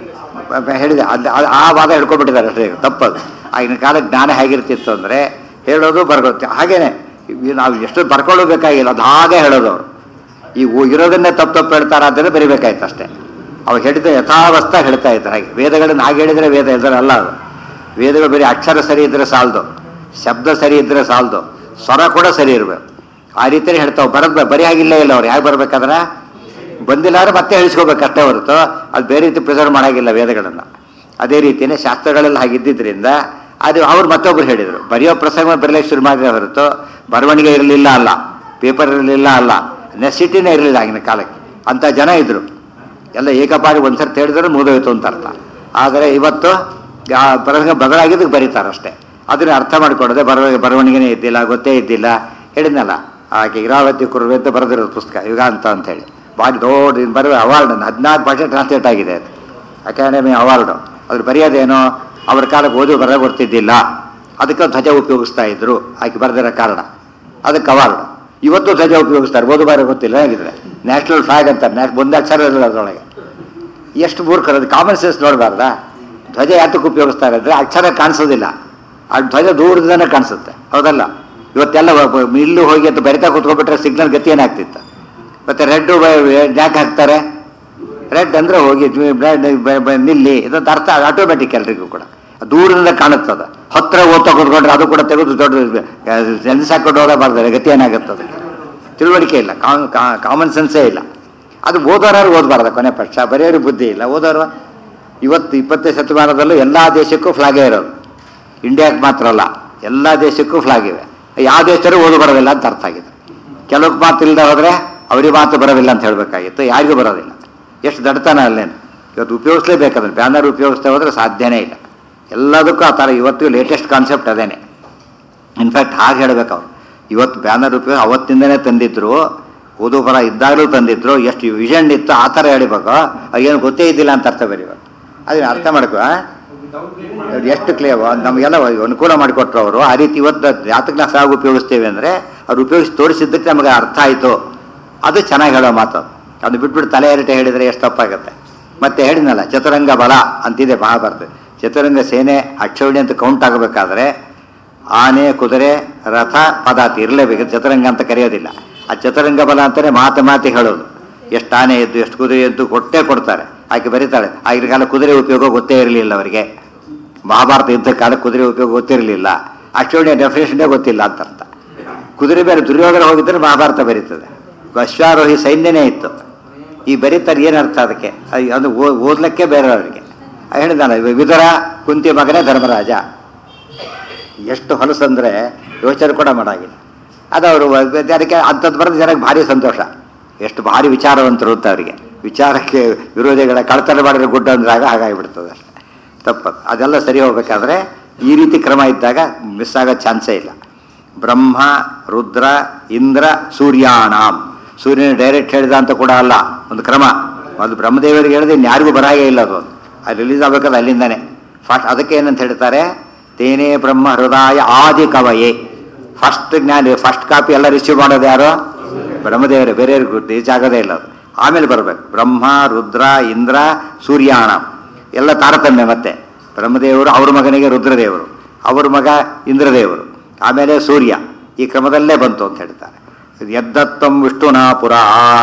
ಬ- ಬ- ಹೇಳಿದೆ ಅದು ಅದು- ಆ ವಾದ ಹಿಡ್ಕೊಂಡ್ಬಿಟ್ಟಿದ್ದಾರೆ ಅಷ್ಟೇ ಈಗ ತಪ್ಪದು ಆಗಿನ ಕಾಲ ಜ್ಞಾನ ಹೇಗಿರ್ತಿತ್ತು ಅಂದರೆ ಹೇಳೋದು ಬರ್ಗುತ್ತೆ ಹಾಗೇನೆ ಇವ್ ನಾವು ಎಷ್ಟು ಬರ್ಕೊಳ್ಳೋ ಬೇಕಾಗಿಲ್ಲ ಅದು ಹಾಗೆ ಹೇಳೋದು ಅವರು ಈ ಉ- ಇರೋದನ್ನೇ ತಪ್ಪು ತಪ್ಪು ಹೇಳ್ತಾರೆ ಅದನ್ನೇ ಬರಿಬೇಕಾಯ್ತು ಅಷ್ಟೇ ಅವ್ರು ಹೇಳಿದ ಯಥಾವಸ್ಥ ಹೇಳ್ತಾ ಇದ್ದಾರೆ ಹಾಗೆ ವೇದಗಳನ್ನ ಹಾಗೆ ಹೇಳಿದರೆ ವೇದ ಇದ್ರೆ ಅಲ್ಲ ಅದು ವೇದಗಳು ಬರೀ ಅಕ್ಷರ ಸರಿ ಇದ್ರೆ ಸಾಲದು ಶಬ್ದ ಸರಿ ಇದ್ರೆ ಸಾಲದು ಸ್ವರ ಕೂಡ ಸರಿ ಇರಬೇಕು ಆ ರೀತಿಯೇ ಹೇಳ್ತಾವೆ ಬರೋದು ಬರೀ ಆಗಿಲ್ಲ ಇಲ್ಲ ಅವ್ರು ಯಾಕೆ ಬರ್ಬೇಕಾದ್ರೆ ಬಂದಿಲ್ಲ ಅಂದ್ರೆ ಮತ್ತೆ ಹೇಳಿಸ್ಕೋಬೇಕು ಅಷ್ಟೇ ಹೊರತು ಅದು ಬೇರೆ ರೀತಿ ಪ್ರಿಸರ್ವ್ ಮಾಡಾಗಿಲ್ಲ ವೇದಗಳನ್ನು ಅದೇ ರೀತಿಯೇ ಶಾಸ್ತ್ರಗಳೆಲ್ಲ ಹಾಗಿದ್ದಿದ್ರಿಂದ ಅದು ಅವ್ರು ಮತ್ತೊಬ್ರು ಹೇಳಿದರು ಬರೆಯೋ ಪ್ರಸಂಗ ಬರಲಿಕ್ಕೆ ಶುರು ಮಾಡಿದ್ರೆ ಹೊರತು ಬರವಣಿಗೆ ಇರಲಿಲ್ಲ ಅಲ್ಲ ಪೇಪರ್ ಇರಲಿಲ್ಲ ಅಲ್ಲ ನೆಸಿಟಿನೇ ಇರಲಿಲ್ಲ ಆಗಿನ ಕಾಲಕ್ಕೆ ಅಂಥ ಜನ ಇದ್ರು ಎಲ್ಲ ಏಕಪಾರಿ ಒಂದ್ಸರ್ತಿ ಹೇಳಿದ್ರೆ ಮುಗಿದೋಯ್ತು ಅಂತ ಅರ್ಥ ಆದರೆ ಇವತ್ತು ಆ ಪ್ರಸಂಗ ಬದಲಾಗಿದ್ದಕ್ಕೆ ಬರೀತಾರೆ ಅಷ್ಟೇ ಅದನ್ನ ಅರ್ಥ ಮಾಡಿಕೊಡದೆ ಬರ ಬರವಣಿಗೆನೇ ಇದ್ದಿಲ್ಲ ಗೊತ್ತೇ ಇದ್ದಿಲ್ಲ ಹೇಳಿದ್ನಲ್ಲ ಆಕೆ ಇರಾವತಿ ಕುರುವೆ ಅಂತ ಬರೆದಿರೋದು ಪುಸ್ತಕ ಯುಗ ಅಂತ ಅಂತ ಹೇಳಿ ಭಾರಿ ದೊಡ್ಡ ಇದು ಬರುವ ಅವಾರ್ಡ್ ಹದಿನಾಲ್ಕು ಭಾಷೆ ಟ್ರಾನ್ಸ್ಲೇಟ್ ಆಗಿದೆ ಅದು ಅಕಾಡೆಮಿ ಅವಾರ್ಡು ಅದ್ರ ಬರೆಯೋದೇನೋ ಅವ್ರ ಕಾಲಕ್ಕೆ ಓದಿ ಬರ ಗೊತ್ತಿದ್ದಿಲ್ಲ ಅದಕ್ಕೆ ಧ್ವಜ ಉಪಯೋಗಿಸ್ತಾ ಇದ್ರು ಆಕೆ ಬರೆದಿರೋ ಕಾರಣ ಅದಕ್ಕೆ ಅವಾರ್ಡ್ ಇವತ್ತು ಧ್ವಜ ಉಪಯೋಗಿಸ್ತಾರೆ ಓದು ಬಾರ ಗೊತ್ತಿಲ್ಲ ಹೇಗಿದ್ರೆ ನ್ಯಾಷನಲ್ ಫ್ಲಾಗ್ ಅಂತಾರೆ ನ್ಯಾಷ್ ಒಂದು ಅಕ್ಷರ ಇರಲ್ಲ ಅದರೊಳಗೆ ಎಷ್ಟು ಮೂರ್ಖರು ಅದು ಕಾಮನ್ ಸೆನ್ಸ್ ನೋಡಬಾರ್ದಾ ಧ್ವಜ ಯಾತಕ್ಕೆ ಉಪಯೋಗಿಸ್ತಾರೆ ಅಂದರೆ ಅಕ್ಷರ ಕಾಣಿಸೋದಿಲ್ಲ ಆ ಧ್ವಜ ದೂರದಿಂದನೇ ಕಾಣಿಸುತ್ತೆ ಹೌದಲ್ಲ ಇವತ್ತೆಲ್ಲ ಒಬ್ಬ ಇಲ್ಲೂ ಹೋಗಿ ಅಂತ ಬರಿತಾ ಕೂತ್ಕೊಬಿಟ್ರೆ ಸಿಗ್ನಲ್ ಗತಿ ಏನಾಗ್ತಿತ್ತು ಮತ್ತೆ ರೆಡ್ ಯಾಕೆ ಹಾಕ್ತಾರೆ ರೆಡ್ ಅಂದ್ರೆ ಹೋಗಿ ಬ್ಲಡ್ ಬ- ಬ- ನಿಲ್ಲಿ ಇದಂತ ಅರ್ಥ ಆಟೋಮೆಟಿಕ್ ಎಲ್ರಿಗೂ ಕೂಡ ದೂರದಿಂದ ಕಾಣುತ್ತದ ಹತ್ರ ಓದ್ತಾ ಕೂತ್ಕೊಂಡ್ರೆ ಅದು ಕೂಡ ತೆಗೆದು ದೊಡ್ಡ ಸೆನ್ಸ್ ಹಾಕೊಂಡು ಹೋಗಬಾರ್ದು ಗತಿ ಏನಾಗುತ್ತೆ ಅದಕ್ಕೆ ತಿಳುವಳಿಕೆ ಇಲ್ಲ ಕಾಮನ್ ಸೆನ್ಸೇ ಇಲ್ಲ ಅದು ಓದೋರು ಓದಬಾರ್ದು ಕೊನೆ ಪಕ್ಷ ಬರೆಯೋರು ಬುದ್ಧಿ ಇಲ್ಲ ಓದೋರು ಇವತ್ತು ಇಪ್ಪತ್ತನೇ ಶತಮಾನದಲ್ಲೂ ಎಲ್ಲ ದೇಶಕ್ಕೂ ಫ್ಲಾಗೇ ಇರೋದು ಇಂಡಿಯಾಕ್ಕೆ ಮಾತ್ರ ಅಲ್ಲ ಎಲ್ಲ ದೇಶಕ್ಕೂ ಫ್ಲಾಗ್ ಇವೆ ಯಾವ ದೇಶದಲ್ಲೂ ಓದು ಬರೋದಿಲ್ಲ ಅಂತ ಅರ್ಥ ಆಗಿದೆ ಕೆಲವು ಮಾತು ಇಲ್ಲದೆ ಹೋದರೆ ಅವರಿಗೆ ಮಾತು ಬರೋದಿಲ್ಲ ಅಂತ ಹೇಳಬೇಕಾಗಿತ್ತು ಯಾರಿಗೂ ಬರೋದಿಲ್ಲ ಎಷ್ಟು ದಡ್ತನ ಅಲ್ಲೇನು ಇವತ್ತು ಉಪಯೋಗಿಸ್ಲೇಬೇಕು ಅದನ್ನು ಬ್ಯಾನರ್ ಉಪಯೋಗಿಸ್ತಾ ಹೋದ್ರೆ ಸಾಧ್ಯನೇ ಇಲ್ಲ ಎಲ್ಲದಕ್ಕೂ ಆ ಥರ ಇವತ್ತಿಗೂ ಲೇಟೆಸ್ಟ್ ಕಾನ್ಸೆಪ್ಟ್ ಅದೇನೆ ಇನ್ಫ್ಯಾಕ್ಟ್ ಹಾಗೆ ಹೇಳ್ಬೇಕು ಅವ್ರು ಇವತ್ತು ಬ್ಯಾನರ್ ಉಪಯೋಗ ಅವತ್ತಿಂದನೇ ತಂದಿದ್ರು ಓದು ಬರ ಇದ್ದಾಗಲೂ ತಂದಿದ್ರು ಎಷ್ಟು ವಿಷನ್ ಇತ್ತು ಆ ಥರ ಹೇಳಿಬೇಕು ಏನು ಗೊತ್ತೇ ಇದ್ದಿಲ್ಲ ಅಂತ ಅರ್ಥ ಬರೀಬೇಕು ಅದನ್ನ ಅರ್ಥ ಮಾಡ್ಕೋ ಆ? ಅದು ಎಷ್ಟು ಕ್ಲಿಯರ್ ನಮಗೆಲ್ಲ ಅನುಕೂಲ ಮಾಡಿಕೊಟ್ರು ಅವರು ಆ ರೀತಿ ಇವತ್ತು ಜಾತಕ ನಾವು ಸಾగు ಉಪಯೋಗಿಸ್ತೇವೆ ಅಂದರೆ ಅವ್ರು ಉಪಯೋಗಿಸಿ ತೋರಿಸಿದ್ದಕ್ಕೆ ನಮಗೆ ಅರ್ಥ ಆಯಿತು ಅದು ಚೆನ್ನಾಗಿ ಹೇಳೋ ಮಾತು ಅದು ಬಿಟ್ಬಿಟ್ಟು ತಲೆ ಎರಟೆ ಹೇಳಿದರೆ ಎಷ್ಟು ತಪ್ಪಾಗುತ್ತೆ ಮತ್ತೆ ಹೇಳಿದ್ನಲ್ಲ ಚತುರಂಗ ಬಲ ಅಂತಿದೆ ಮಹಾಭಾರತ ಚತುರಂಗ ಸೇನೆ ಅಕ್ಷೌಣಿ ಅಂತ ಕೌಂಟ್ ಆಗಬೇಕಾದ್ರೆ ಆನೆ ಕುದುರೆ ರಥ ಪದಾತಿ ಇರಲೇಬೇಕು ಚತುರಂಗ ಅಂತ ಕರೆಯೋದಿಲ್ಲ ಆ ಚತುರಂಗ ಬಲ ಅಂತಾನೆ ಮಾತು ಮಾತಿ ಹೇಳೋದು ಎಷ್ಟು ಆನೆ ಎದ್ದು ಎಷ್ಟು ಕುದುರೆ ಎದ್ದು ಕೊಟ್ಟೇ ಕೊಡ್ತಾರೆ ಆಕೆ ಬರೀತಾಳೆ ಆಗಿನ ಕಾಲ ಕುದುರೆ ಉಪಯೋಗ ಗೊತ್ತೇ ಇರಲಿಲ್ಲ ಅವರಿಗೆ ಮಹಾಭಾರತ ಯುದ್ಧ ಕಾಲ ಕುದುರೆ ಉಪಯೋಗ ಗೊತ್ತಿರಲಿಲ್ಲ ಅಕ್ಷೋಣಿಯ ಡೆಫಿನೇಷನ್ನೇ ಗೊತ್ತಿಲ್ಲ ಅಂತ ಅರ್ಥ ಕುದುರೆ ಬೇರೆ ದುರ್ಯೋಧನ ಹೋಗಿದ್ರೆ ಮಹಾಭಾರತ ಬರೀತದೆ ಅಶ್ವಾರೋಹಿ ಸೈನ್ಯನೇ ಇತ್ತು ಈ ಬರೀತಾರೆ ಏನು ಅರ್ಥ ಅದಕ್ಕೆ ಅದು- ಅದು ಓ- ಓದ್ಲಿಕ್ಕೆ ಬೇರೆ ಅವರಿಗೆ ಹೇಳಿದಾನ ವಿದುರ ಕುಂತಿ ಮಗನೇ ಧರ್ಮರಾಜ ಎಷ್ಟು ಹೊಲಸಂದ್ರೆ ಯೋಚನೆ ಕೂಡ ಮಾಡಾಗಿಲ್ಲ ಅದು ಅವರು ಅದಕ್ಕೆ ಅಂಥದ್ದು ಬರೆದ ಜನಕ್ಕೆ ಭಾರಿ ಸಂತೋಷ ಎಷ್ಟು ಭಾರಿ ವಿಚಾರವಂತರು ಅಂತ ಅವರಿಗೆ ವಿಚಾರಕ್ಕೆ ವಿರೋಧಿಗಳ ಕಳ್ತನ ಮಾಡಿದ್ರೆ ಗುಡ್ಡ ಅಂದ್ರಾಗ ಹಾಗಾಗಿಬಿಡ್ತದೆ ಅಷ್ಟೇ ತಪ್ಪದು ಅದೆಲ್ಲ ಸರಿ ಹೋಗ್ಬೇಕಾದ್ರೆ ಈ ರೀತಿ ಕ್ರಮ ಇದ್ದಾಗ ಮಿಸ್ ಆಗೋ ಚಾನ್ಸೇ ಇಲ್ಲ ಬ್ರಹ್ಮ ರುದ್ರ ಇಂದ್ರ ಸೂರ್ಯಾಣಾಂ ಸೂರ್ಯನ ಡೈರೆಕ್ಟ್ ಹೇಳಿದ ಅಂತ ಕೂಡ ಅಲ್ಲ ಒಂದು ಕ್ರಮ ಅದು ಬ್ರಹ್ಮದೇವರಿಗೆ ಹೇಳಿದ್ರೆ ಇನ್ಯಾರಿಗೂ ಬರಾಗೇ ಇಲ್ಲ ಅದು ಅದು ರಿಲೀಸ್ ಆಗ್ಬೇಕಾದ್ರೆ ಅಲ್ಲಿಂದಾನೆ ಫಸ್ಟ್ ಅದಕ್ಕೆ ಏನಂತ ಹೇಳ್ತಾರೆ ತೇನೇ ಬ್ರಹ್ಮ ಹೃದಯ ಆದಿ ಕವಯೇ ಫಸ್ಟ್ ಜ್ಞಾನ ಫಸ್ಟ್ ಕಾಪಿ ಎಲ್ಲ ರಿಸೀವ್ ಮಾಡೋದು ಯಾರು ಬ್ರಹ್ಮದೇವರೇ ಬೇರೆಯವ್ರಿಗೆ ರೀಚ್ ಆಗೋದೇ ಇಲ್ಲ ಅದು ಆಮೇಲೆ ಬರಬೇಕು ಬ್ರಹ್ಮ ರುದ್ರ ಇಂದ್ರ ಸೂರ್ಯಾಣ ಎಲ್ಲ ತಾರತಮ್ಯ ಮತ್ತೆ ಬ್ರಹ್ಮದೇವರು ಅವ್ರ ಮಗನಿಗೆ ರುದ್ರದೇವರು ಅವ್ರ ಮಗ ಇಂದ್ರದೇವರು ಆಮೇಲೆ ಸೂರ್ಯ ಈ ಕ್ರಮದಲ್ಲೇ ಬಂತು ಅಂತ ಹೇಳ್ತಾರೆ ಯದ್ದತ್ತಂ ವಿಷ್ಣುನಾ ಪುರ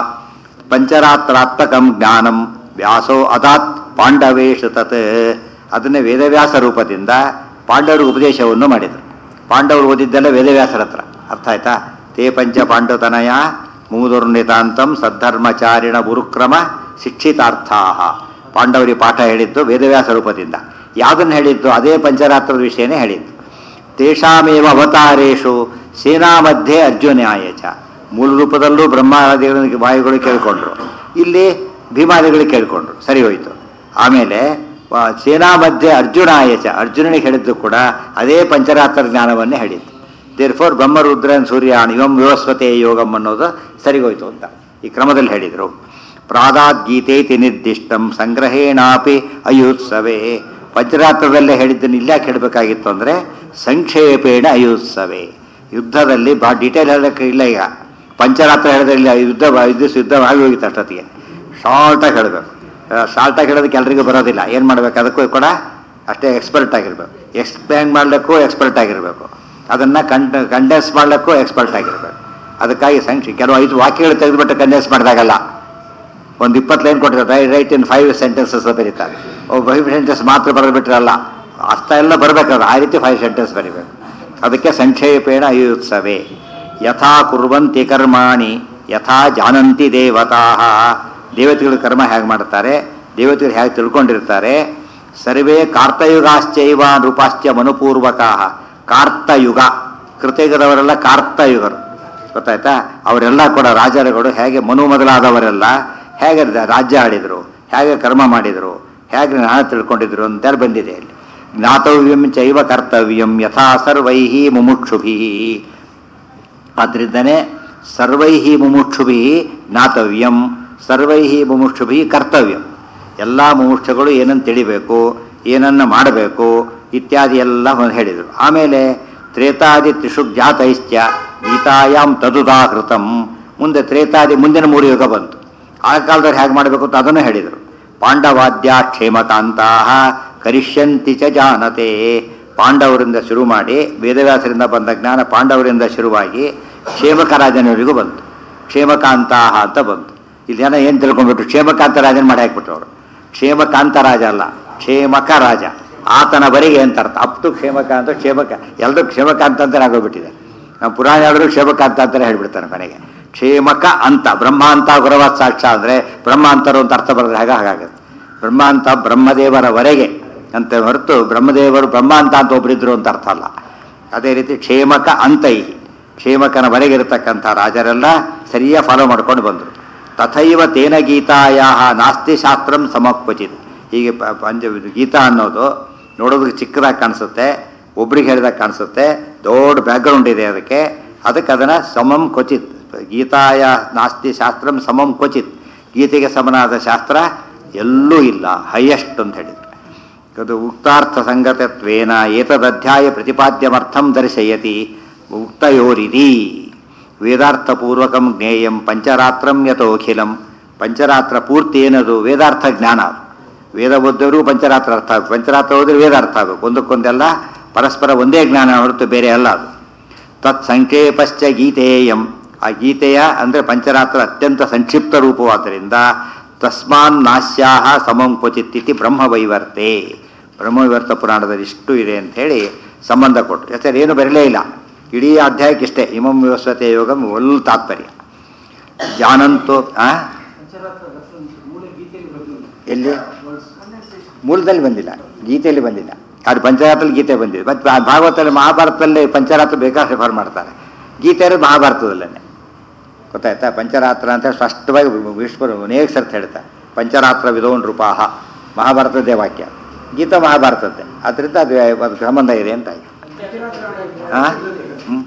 ಪಂಚರಾತ್ರಾತ್ಮಕಂ ಜ್ಞಾನಂ ವ್ಯಾಸೋ ಅದಾತ್ ಪಾಂಡವೇಶು ತತ್ ಅದನ್ನೇ ವೇದವ್ಯಾಸ ರೂಪದಿಂದ ಪಾಂಡವರಿಗೆ ಉಪದೇಶವನ್ನು ಮಾಡಿದರು ಪಾಂಡವರು ಓದಿದ್ದೆಲ್ಲ ವೇದವ್ಯಾಸರ ಹತ್ರ ಅರ್ಥ ಆಯ್ತಾ ತೇ ಪಂಚ ಪಾಂಡವತನಯ ಮೂದುರ್ನಿತಾಂತಂ ಸದ್ಧರ್ಮಚಾರಿಣ ಗುರುಕ್ರಮ ಶಿಕ್ಷಿತಾರ್ಥಾ ಪಾಂಡವರಿಗೆ ಪಾಠ ಹೇಳಿದ್ದು ವೇದವ್ಯಾಸ ರೂಪದಿಂದ ಯಾವುದನ್ನು ಹೇಳಿದ್ದು ಅದೇ ಪಂಚರಾತ್ರದ ವಿಷಯನೇ ಹೇಳಿದ್ದು ತೇಷಾಮೇವ ಅವತಾರೇಶು ಸೇನಾ ಮಧ್ಯೆ ಅರ್ಜುನಾಯಚ ಮೂಲ ರೂಪದಲ್ಲೂ ಬ್ರಹ್ಮಾದಿಗಳಿಗೆ ವಾಯುಗಳು ಕೇಳಿಕೊಂಡ್ರು ಇಲ್ಲಿ ಭೀಮಾದಿಗಳು ಕೇಳಿಕೊಂಡ್ರು ಸರಿ ಹೋಯಿತು ಆಮೇಲೆ ವ- ಸೇನಾ ಮಧ್ಯೆ ಅರ್ಜುನಾಯಚ ಅರ್ಜುನನಿಗೆ ಹೇಳಿದ್ದು ಕೂಡ ಅದೇ ಪಂಚರಾತ್ರ ಜ್ಞಾನವನ್ನೇ ಹೇಳಿದ್ದು ದೇರ್ ಫೋರ್ ಬ್ರಹ್ಮರುದ್ರನ್ ಸೂರ್ಯಾನ್ ಇವಂ ವಿವಸ್ವತೆ ಯೋಗಂ ಅನ್ನೋದು ಸರಿಗೋಯ್ತು ಅಂತ ಈ ಕ್ರಮದಲ್ಲಿ ಹೇಳಿದರು ಪ್ರಾದಾದ್ ಗೀತೇತಿ ನಿರ್ದಿಷ್ಟಂ ಸಂಗ್ರಹೇಣಾಪಿ ಅಯುತ್ಸವೇ ವಜ್ರಾತ್ರದಲ್ಲೇ ಹೇಳಿದ್ದನ್ನು ಇಲ್ಲಾಕೆ ಹೇಳಬೇಕಾಗಿತ್ತು ಅಂದರೆ ಸಂಕ್ಷೇಪೇಣ ಅಯುತ್ಸವೇ ಯುದ್ಧದಲ್ಲಿ ಬಾ ಡೀಟೇಲ್ ಹೇಳೋಕ್ಕೆ ಇಲ್ಲ ಈಗ ಪಂಚರಾತ್ರ ಹೇಳಿದ್ರಿಲ್ಲ ಯುದ್ಧ ಐದು ದಿವಸ ಯುದ್ಧ ಆಗಿ ಹೋಗಿತ್ತು ಅಷ್ಟೊತ್ತಿಗೆ ಶಾರ್ಟಾಗಿ ಹೇಳಬೇಕು ಶಾರ್ಟಾಗಿ ಹೇಳೋದಕ್ಕೆ ಎಲ್ರಿಗೂ ಬರೋದಿಲ್ಲ ಏನು ಮಾಡ್ಬೇಕು ಅದಕ್ಕೂ ಕೂಡ ಅಷ್ಟೇ ಎಕ್ಸ್ಪರ್ಟ್ ಆಗಿರ್ಬೇಕು ಎಕ್ಸ್ಪ್ಲೇನ್ ಮಾಡಲಿಕ್ಕೂ ಎಕ್ಸ್ಪರ್ಟ್ ಆಗಿರಬೇಕು ಅದನ್ನು ಕಂಡ್ ಕಂಡೆನ್ಸ್ ಮಾಡಲಿಕ್ಕೂ ಎಕ್ಸ್ಪರ್ಟ್ ಆಗಿರಬೇಕು ಅದಕ್ಕಾಗಿ ಸಂಕ್ಷಿ ಕೆಲವು ಐದು ವಾಕ್ಯಗಳು ತೆಗೆದುಬಿಟ್ಟು ಕಂಡೆನ್ಸ್ ಮಾಡಿದಾಗಲ್ಲ ಒಂದು ಇಪ್ಪತ್ತು ಲೈನ್ ಕೊಟ್ಟಿರ್ತಾರೆ ರೈಟ್ ಇನ್ ಫೈವ್ ಸೆಂಟೆನ್ಸಸ್ ಬರೀತಾರೆ ಒಬ್ಬ ಫೈವ್ ಸೆಂಟೆನ್ಸ್ ಮಾತ್ರ ಬರೆದ್ಬಿಟ್ರಲ್ಲ ಅರ್ಥ ಎಲ್ಲ ಬರಬೇಕಾದ್ರೆ ಆ ರೀತಿ ಫೈವ್ ಸೆಂಟೆನ್ಸ್ ಬರೀಬೇಕು ಅದಕ್ಕೆ ಸಂಕ್ಷೇಪೇಣ ಅಯುತ್ಸವೇ ಯಥಾ ಕುರ್ವಂತಿ ಕರ್ಮಾಣಿ ಯಥಾ ಜಾನಂತಿ ದೇವತಾ ದೇವತೆಗಳು ಕರ್ಮ ಹೇಗೆ ಮಾಡ್ತಾರೆ ದೇವತೆಗಳು ಹೇಗೆ ತಿಳ್ಕೊಂಡಿರ್ತಾರೆ ಸರ್ವೇ ಕಾರ್ತಯುಗಾಶ್ಚೈವ ರೂಪಾಶ್ಚ ಮನುಪೂರ್ವಕ ಕಾರ್ತಯುಗ ಕೃತಯುಗದವರೆಲ್ಲ ಕಾರ್ತಯುಗರು ಗೊತ್ತಾಯ್ತಾ ಅವರೆಲ್ಲ ಕೂಡ ರಾಜರುಗಳು ಹೇಗೆ ಮನು ಮೊದಲಾದವರೆಲ್ಲ ಹೇಗೆ ರ- ರಾಜ್ಯ ಆಡಿದರು ಹೇಗೆ ಕರ್ಮ ಮಾಡಿದರು ಹೇಗೆ ಜ್ಞಾನ ತಿಳ್ಕೊಂಡಿದ್ರು ಅಂತೇಳಿ ಬಂದಿದೆ ಇಲ್ಲಿ ಜ್ಞಾತವ್ಯಂ ಚೈವ ಕರ್ತವ್ಯಂ ಯಥಾ ಸರ್ವೈ ಮುಮುಕ್ಷುಭಿ ಆದ್ದರಿಂದನೇ ಸರ್ವೈ ಮುಮುಕ್ಷುಭಿ ಜ್ಞಾತವ್ಯಂ ಸರ್ವೈ ಮುಮುಕ್ಷುಭಿ ಕರ್ತವ್ಯಂ ಎಲ್ಲ ಮುಮುಕ್ಷಗಳು ಏನನ್ನು ತಿಳಿಬೇಕು ಏನನ್ನು ಮಾಡಬೇಕು ಇತ್ಯಾದಿ ಎಲ್ಲ ಹೇಳಿದರು ಆಮೇಲೆ ತ್ರೇತಾದಿ ತ್ರಿಷು ಜ್ಞಾತೈಶ್ಚ ಗೀತಾಯಾಮ್ ತದುದಾಹೃತಂ ಮುಂದೆ ತ್ರೇತಾದಿ ಮುಂದಿನ ಮೂರು ಯುಗ ಬಂತು ಆ ಕಾಲದಲ್ಲಿ ಹೇಗೆ ಮಾಡಬೇಕು ಅಂತ ಅದನ್ನು ಹೇಳಿದರು ಪಾಂಡವಾದ್ಯ ಕ್ಷೇಮಕಾಂತಾ ಕರಿಷ್ಯಂತಿ ಚ ಜಾನತೆ ಪಾಂಡವರಿಂದ ಶುರು ಮಾಡಿ ವೇದವ್ಯಾಸರಿಂದ ಬಂದ ಜ್ಞಾನ ಪಾಂಡವರಿಂದ ಶುರುವಾಗಿ ಕ್ಷೇಮಕ ರಾಜನವರಿಗೂ ಬಂತು ಕ್ಷೇಮಕಾಂತಾಹ ಅಂತ ಬಂತು ಇಲ್ಲಿ ಜನ ಏನು ತಿಳ್ಕೊಂಡ್ಬಿಟ್ರು ಕ್ಷೇಮಕಾಂತ ರಾಜನ ಮಾಡಿ ಹಾಕ್ಬಿಟ್ರು ಅವರು ಕ್ಷೇಮಕಾಂತ ರಾಜ ಅಲ್ಲ ಕ್ಷೇಮಕ ರಾಜ ಆತನವರೆಗೆ ಅಂತ ಅರ್ಥ ಅಪ್ ಟು ಕ್ಷೇಮಕಾಂತ ಕ್ಷೇಮಕ ಎಲ್ಲರೂ ಕ್ಷೇಮಕಾಂತ ಅಂತಾನೆ ಆಗೋಗ್ಬಿಟ್ಟಿದೆ ನಮ್ಮ ಪುರಾಣ ಹೇಳಿದ್ರು ಕ್ಷೇಮಕಾಂತ ಅಂತಾನೆ ಹೇಳ್ಬಿಡ್ತಾನೆ ಕೊನೆಗೆ ಕ್ಷೇಮಕ ಅಂತ ಬ್ರಹ್ಮ ಅಂತ ಗುರವತ್ ಸಾಕ್ಷ ಅಂದರೆ ಬ್ರಹ್ಮ ಅಂತರು ಅಂತ ಅರ್ಥ ಬರೆದ್ರೆ ಹಾಗೆ ಹಾಗಾಗುತ್ತೆ ಬ್ರಹ್ಮ ಅಂತ ಬ್ರಹ್ಮದೇವರವರೆಗೆ ಅಂತ ಹೊರತು ಬ್ರಹ್ಮದೇವರು ಬ್ರಹ್ಮ ಅಂತ ಅಂತ ಒಬ್ಬರಿದ್ರು ಅಂತ ಅರ್ಥ ಅಲ್ಲ ಅದೇ ರೀತಿ ಕ್ಷೇಮಕ ಅಂತೈ ಕ್ಷೇಮಕನವರೆಗೆ ಇರತಕ್ಕಂಥ ರಾಜರೆಲ್ಲ ಸರಿಯಾಗಿ ಫಾಲೋ ಮಾಡ್ಕೊಂಡು ಬಂದರು ತಥೈವ ತೇನ ಗೀತಾಯ ನಾಸ್ತಿ ಶಾಸ್ತ್ರಂ ಸಮಕ್ವಚಿತ್ ಹೀಗೆ ಪ- ಪಂಚ ಗೀತಾ ಅನ್ನೋದು ನೋಡೋದಕ್ಕೆ ಚಿಕ್ಕದಾಗಿ ಕಾಣಿಸುತ್ತೆ ಒಬ್ರಿಗೆ ಹೇಳಿದಾಗ ಕಾಣಿಸುತ್ತೆ ದೊಡ್ಡ ಬ್ಯಾಕ್ಗ್ರೌಂಡ್ ಇದೆ ಅದಕ್ಕೆ ಅದಕ್ಕೆ ಅದನ್ನು ಸಮಂ ಕ್ವಚಿತ್ ಗೀತಾಯ ನಾಸ್ತಿ ಶಾಸ್ತ್ರಂ ಸಮಂ ಕ್ವಚಿತ್ ಗೀತೆಗೆ ಸಮನಾದ ಶಾಸ್ತ್ರ ಎಲ್ಲೂ ಇಲ್ಲ ಹೈಯೆಸ್ಟ್ ಅಂತ ಹೇಳಿದ್ರು ಅದು ಉಕ್ತಾರ್ಥ ಸಂಗತತ್ವೇನ ಏತದಧ್ಯಾಯ ಪ್ರತಿಪಾದ್ಯಮರ್ಥಂ ದರ್ಶಯತಿ ಉಕ್ತಯೋರಿತಿ ವೇದಾರ್ಥಪೂರ್ವಕಂ ಜ್ಞೇಯಂ ಪಂಚರಾತ್ರಂ ಯಥೋಖಿಲಂ ಪಂಚರಾತ್ರ ಪೂರ್ತಿ ಏನದು ವೇದಾರ್ಥ ಜ್ಞಾನ ಅದು. ವೇದ ಓದಿದ್ರು ಪಂಚರಾತ್ರ ಅರ್ಥ ಆಗಬೇಕು ಪಂಚರಾತ್ರ ಓದಿದ್ರೆ ವೇದ ಅರ್ಥ ಆಗಬೇಕು ಒಂದಕ್ಕೊಂದೆಲ್ಲ ಪರಸ್ಪರ ಒಂದೇ ಜ್ಞಾನ ಹೊರತು ಬೇರೆ ಅಲ್ಲ ಅದು ತತ್ ಸಂಕ್ಷೇಪಶ್ಚ ಗೀತೆಯಂ ಆ ಗೀತೆಯ ಅಂದರೆ ಪಂಚರಾತ್ರ ಅತ್ಯಂತ ಸಂಕ್ಷಿಪ್ತ ರೂಪವಾದ್ದರಿಂದ ತಸ್ಮಾನ್ ನಾಸ್ಯಾಹ ಸಮಂ ಕ್ವಚಿತ್ತಿತಿ ಬ್ರಹ್ಮವೈವರ್ತೆ ಬ್ರಹ್ಮವೈವರ್ತ ಪುರಾಣದಲ್ಲಿ ಇಷ್ಟು ಇದೆ ಅಂತ ಹೇಳಿ ಸಂಬಂಧ ಕೊಟ್ಟರು ಯಾಕಂದ್ರೆ ಏನು ಬರಲೇ ಇಲ್ಲ ಇಡೀ ಅಧ್ಯಾಯಕ್ಕೆ ಇಷ್ಟೇ ಇಮಂ ವ್ಯವಸ್ಥತೆ ಯೋಗಂ ಒಲ್ ತಾತ್ಪರ್ಯ ಜಾನಂತೋ ಆ ಪಂಚರಾತ್ರ reference ಮೂಲ ಗೀತೆಯಲ್ಲಿ ಬರಲಿಲ್ಲ ಎಲ್ಲಿ ಮೂಲದಲ್ಲಿ ಬಂದಿಲ್ಲ ಗೀತೆಯಲ್ಲಿ ಬಂದಿಲ್ಲ ಅದು ಪಂಚರಾತ್ರಲ್ಲಿ ಗೀತೆ ಬಂದಿದೆ ಮತ್ತು ಭಾ- ಭಾಗವತದಲ್ಲಿ ಮಹಾಭಾರತದಲ್ಲಿ ಪಂಚರಾತ್ರ ಬೇಕಾದ್ರೆ ರೆಫರ್ ಮಾಡ್ತಾರೆ ಗೀತೆ ಇರೋದು ಮಹಾಭಾರತದಲ್ಲೇ ಗೊತ್ತಾಯ್ತಾ ಪಂಚರಾತ್ರ ಅಂತ ಸ್ಪಷ್ಟವಾಗಿ ವಿಶ್ವ ಅನೇಕ ಸರ್ತಿ ಹೇಳ್ತಾರೆ ಪಂಚರಾತ್ರ ವಿಧೋನ್ ರೂಪಾಹ ಮಹಾಭಾರತದ್ದೇ ವಾಕ್ಯ ಗೀತಾ ಮಹಾಭಾರತದ್ದೇ ಅದರಿಂದ ಅದು ಅದು ಸಂಬಂಧ ಇದೆ ಅಂತ ಆಯ್ತು ಹಾಂ ಹ್ಞೂ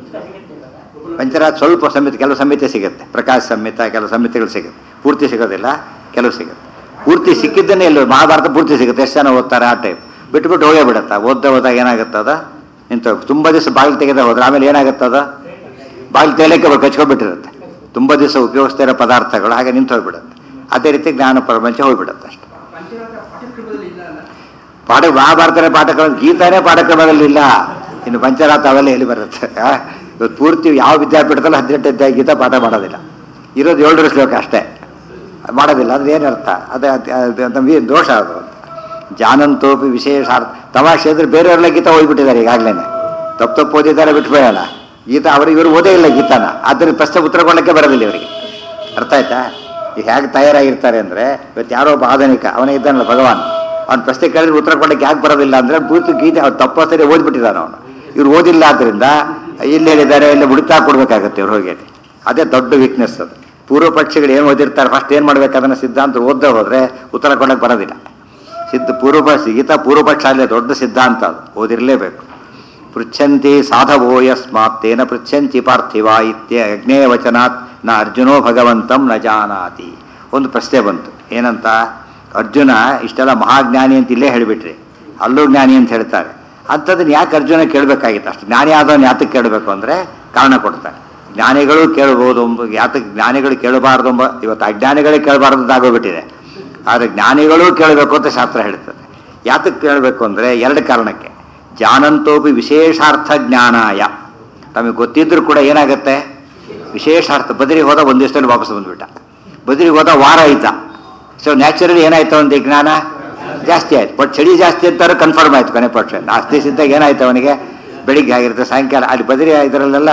ಪಂಚರಾತ್ರ ಸ್ವಲ್ಪ ಸಂಹಿತೆ ಕೆಲವು ಸಂಹಿತೆ ಸಿಗುತ್ತೆ ಪ್ರಕಾಶ ಸಂಹಿತ ಕೆಲವು ಸಂಹಿತೆಗಳು ಸಿಗುತ್ತೆ ಪೂರ್ತಿ ಸಿಗೋದಿಲ್ಲ ಕೆಲವು ಸಿಗುತ್ತೆ ಪೂರ್ತಿ ಸಿಕ್ಕಿದ್ದನ್ನೇ ಎಲ್ಲ ಮಹಾಭಾರತ ಪೂರ್ತಿ ಸಿಗುತ್ತೆ ಎಷ್ಟು ಜನ ಓದ್ತಾರೆ ಆ ಟೈಪ್ ಬಿಟ್ಟು ಬಿಟ್ಟು ಹೋಗೇ ಬಿಡುತ್ತಾ ಓದ್ತಾ ಹೋದಾಗ ಏನಾಗುತ್ತೆ ಅದು ನಿಂತು ತುಂಬ ದಿವಸ ಬಾಗಿಲು ತೆಗೆದ ಹೋದ್ರೆ ಆಮೇಲೆ ಏನಾಗುತ್ತೆ ಅದು ಬಾಗಿಲು ತೇಲಕ್ಕೆ ಕಚ್ಕೊಂಡ್ಬಿಟ್ಟಿರುತ್ತೆ ತುಂಬ ದಿವಸ ಉಪಯೋಗಿಸ್ತಾ ಇರೋ ಪದಾರ್ಥಗಳು ಹಾಗೆ ನಿಂತು ಹೋಗ್ಬಿಡುತ್ತೆ ಅದೇ ರೀತಿ ಜ್ಞಾನ ಪ್ರಪಂಚ ಹೋಗ್ಬಿಡುತ್ತೆ ಅಷ್ಟೆ ಪಾಠ ಮಹಾಭಾರತನೇ ಪಾಠಕ್ರಮ ಗೀತಾನೇ ಪಾಠಕ್ರಮದಲ್ಲಿ ಇಲ್ಲ ಇನ್ನು ಪಂಚರಾತ ಅವೆಲ್ಲ ಎಲ್ಲಿ ಬರುತ್ತೆ ಆ? ಇವತ್ತು ಪೂರ್ತಿ ಯಾವ ವಿದ್ಯಾಪೀಠದಲ್ಲಿ ಹದಿನೆಂಟು ಅಧ್ಯಾಯ ಗೀತಾ ಪಾಠ ಮಾಡೋದಿಲ್ಲ ಇರೋದು ಏಳರ ಶ್ಲೋಕ ಅಷ್ಟೇ ಮಾಡೋದಿಲ್ಲ ಅದ್ರ ಏನರ್ಥ ಅದೇ ಅದ್- ಅದ್- ನಮ್ಗೆ ದೋಷ ಅದು ಅಂತ ಜಾನಂತೋಪಿ ವಿಶೇಷಾರ್ಥ ತಮಾಷೆ ಅಂದ್ರೆ ಬೇರೆಯವರೆಲ್ಲ ಗೀತಾ ಓದ್ಬಿಟ್ಟಿದ್ದಾರೆ ಈಗಾಗಲೇ ತಪ್ಪು ತಪ್ಪು ಓದಿದ್ದಾರೆ ಬಿಟ್ಬೇಡ ಗೀತಾ ಅವರು ಇವರು ಓದೇ ಇಲ್ಲ ಗೀತಾನ ಆದ್ದರಿಂದ ಪ್ರಶ್ನೆ ಉತ್ತರ ಕೊಡಲಿಕ್ಕೆ ಬರೋದಿಲ್ಲ ಇವರಿಗೆ ಅರ್ಥ ಆಯ್ತಾ ಈಗ ಹೇಗೆ ತಯಾರಾಗಿರ್ತಾರೆ ಅಂದ್ರೆ ಇವತ್ತು ಯಾರೋ ಒಬ್ಬ ಆಧುನಿಕ ಅವನೇ ಇದ್ದಾನಲ್ಲ ಭಗವಾನ್ ಅವ್ನ ಪ್ರಶ್ನೆ ಕೇಳಿದ್ರೆ ಉತ್ತರ ಕೊಡಕ್ಕೆ ಯಾಕೆ ಬರೋದಿಲ್ಲ ಅಂದ್ರೆ ಪೂರ್ತಿ ಗೀತೆ ಅವ್ನು ತಪ್ಪು ಸರಿ ಓದ್ಬಿಟ್ಟಿದ್ದಾನೆ ಅವನು ಇವ್ರು ಓದಿಲ್ಲ ಆದ್ರಿಂದ ಇಲ್ಲಿ ಹೇಳಿದ್ದಾರೆ ಇಲ್ಲಿ ಹುಡುಕ್ತಾ ಕೊಡ್ಬೇಕಾಗತ್ತೆ ಇವ್ರು ಹೋಗಿ ಅದೇ ದೊಡ್ಡ ವೀಕ್ನೆಸ್ ಅದು ಪೂರ್ವ ಪಕ್ಷಿಗಳು ಏನು ಓದಿರ್ತಾರೆ ಫಸ್ಟ್ ಏನು ಮಾಡ್ಬೇಕು ಅದನ್ನ ಸಿದ್ಧಾಂತ ಓದ್ದೇ ಹೋದ್ರೆ ಉತ್ತರ ಕೊಡಕ್ಕೆ ಬರೋದಿಲ್ಲ ಸಿದ್ಧ ಪೂರ್ವ ಪಕ್ಷ ಗೀತಾ ಪೂರ್ವ ಪಕ್ಷ ಅಲ್ಲೇ ದೊಡ್ಡ ಸಿದ್ಧಾಂತ ಅದು ಓದಿರಲೇಬೇಕು ಪೃಚ್ಛಂತಿ ಸಾಧವೋ ಯಸ್ಮಾತ್ ತೇನ ಪೃಚ್ಛಂತಿ ಪಾರ್ಥಿವ ಇತ್ಯ ಯಜ್ಞೇಯ ವಚನಾತ್ ನ ಅರ್ಜುನೋ ಭಗವಂತಂ ನ ಜಾನಾತಿ ಒಂದು ಪ್ರಶ್ನೆ ಬಂತು ಏನಂತ ಅರ್ಜುನ ಇಷ್ಟೆಲ್ಲ ಮಹಾಜ್ಞಾನಿ ಅಂತ ಇಲ್ಲೇ ಹೇಳಿಬಿಟ್ರಿ ಅಲ್ಲೂ ಜ್ಞಾನಿ ಅಂತ ಹೇಳ್ತಾರೆ ಅಂಥದ್ದನ್ನ ಯಾಕೆ ಅರ್ಜುನ ಕೇಳಬೇಕಾಗಿತ್ತು ಅಷ್ಟು ಜ್ಞಾನಿ ಆದವನು ಯಾತಕ್ಕೆ ಕೇಳಬೇಕು ಅಂದರೆ ಕಾರಣ ಕೊಡ್ತಾರೆ ಜ್ಞಾನಿಗಳು ಕೇಳ್ಬೋದು ಎಂಬ ಯಾತಕ್ಕೆ ಜ್ಞಾನಿಗಳು ಕೇಳಬಾರ್ದು ಎಂಬ ಇವತ್ತು ಅಜ್ಞಾನಿಗಳೇ ಕೇಳಬಾರ್ದು ಅಂತ ಆಗೋಗ್ಬಿಟ್ಟಿದೆ ಆದರೆ ಜ್ಞಾನಿಗಳೂ ಕೇಳಬೇಕು ಅಂತ ಶಾಸ್ತ್ರ ಹೇಳ್ತದೆ ಯಾತಕ್ಕೆ ಕೇಳಬೇಕು ಅಂದರೆ ಎರಡು ಕಾರಣಕ್ಕೆ ಜಾನಂತೋಪಿ ವಿಶೇಷಾರ್ಥ ಜ್ಞಾನಾಯ ತಮಗೆ ಗೊತ್ತಿದ್ರು ಕೂಡ ಏನಾಗುತ್ತೆ ವಿಶೇಷಾರ್ಥ ಬದರಿಗೆ ಹೋದ ಒಂದು ದಿವಸದಲ್ಲಿ ವಾಪಸ್ ಬಂದ್ಬಿಟ್ಟ ಬದರಿಗೆ ಹೋದ ವಾರ ಆಯ್ತಾ ಸೊ ನ್ಯಾಚುರಲಿ ಏನಾಯ್ತು ಅವನಿಗೆ ಜ್ಞಾನ ಜಾಸ್ತಿ ಆಯ್ತು ಬಟ್ ಚಳಿ ಜಾಸ್ತಿ ಅಂತಾರೆ ಕನ್ಫರ್ಮ್ ಆಯ್ತು ಕೊನೆ ಪಕ್ಷ ನಾಲ್ಕು ದಿವಸದಾಗ ಏನಾಯ್ತು ಅವನಿಗೆ ಬೆಳಿಗ್ಗೆ ಆಗಿರುತ್ತೆ ಸಾಯಂಕಾಲ ಅಲ್ಲಿ ಬದರಿ ಇದರಲ್ಲೆಲ್ಲ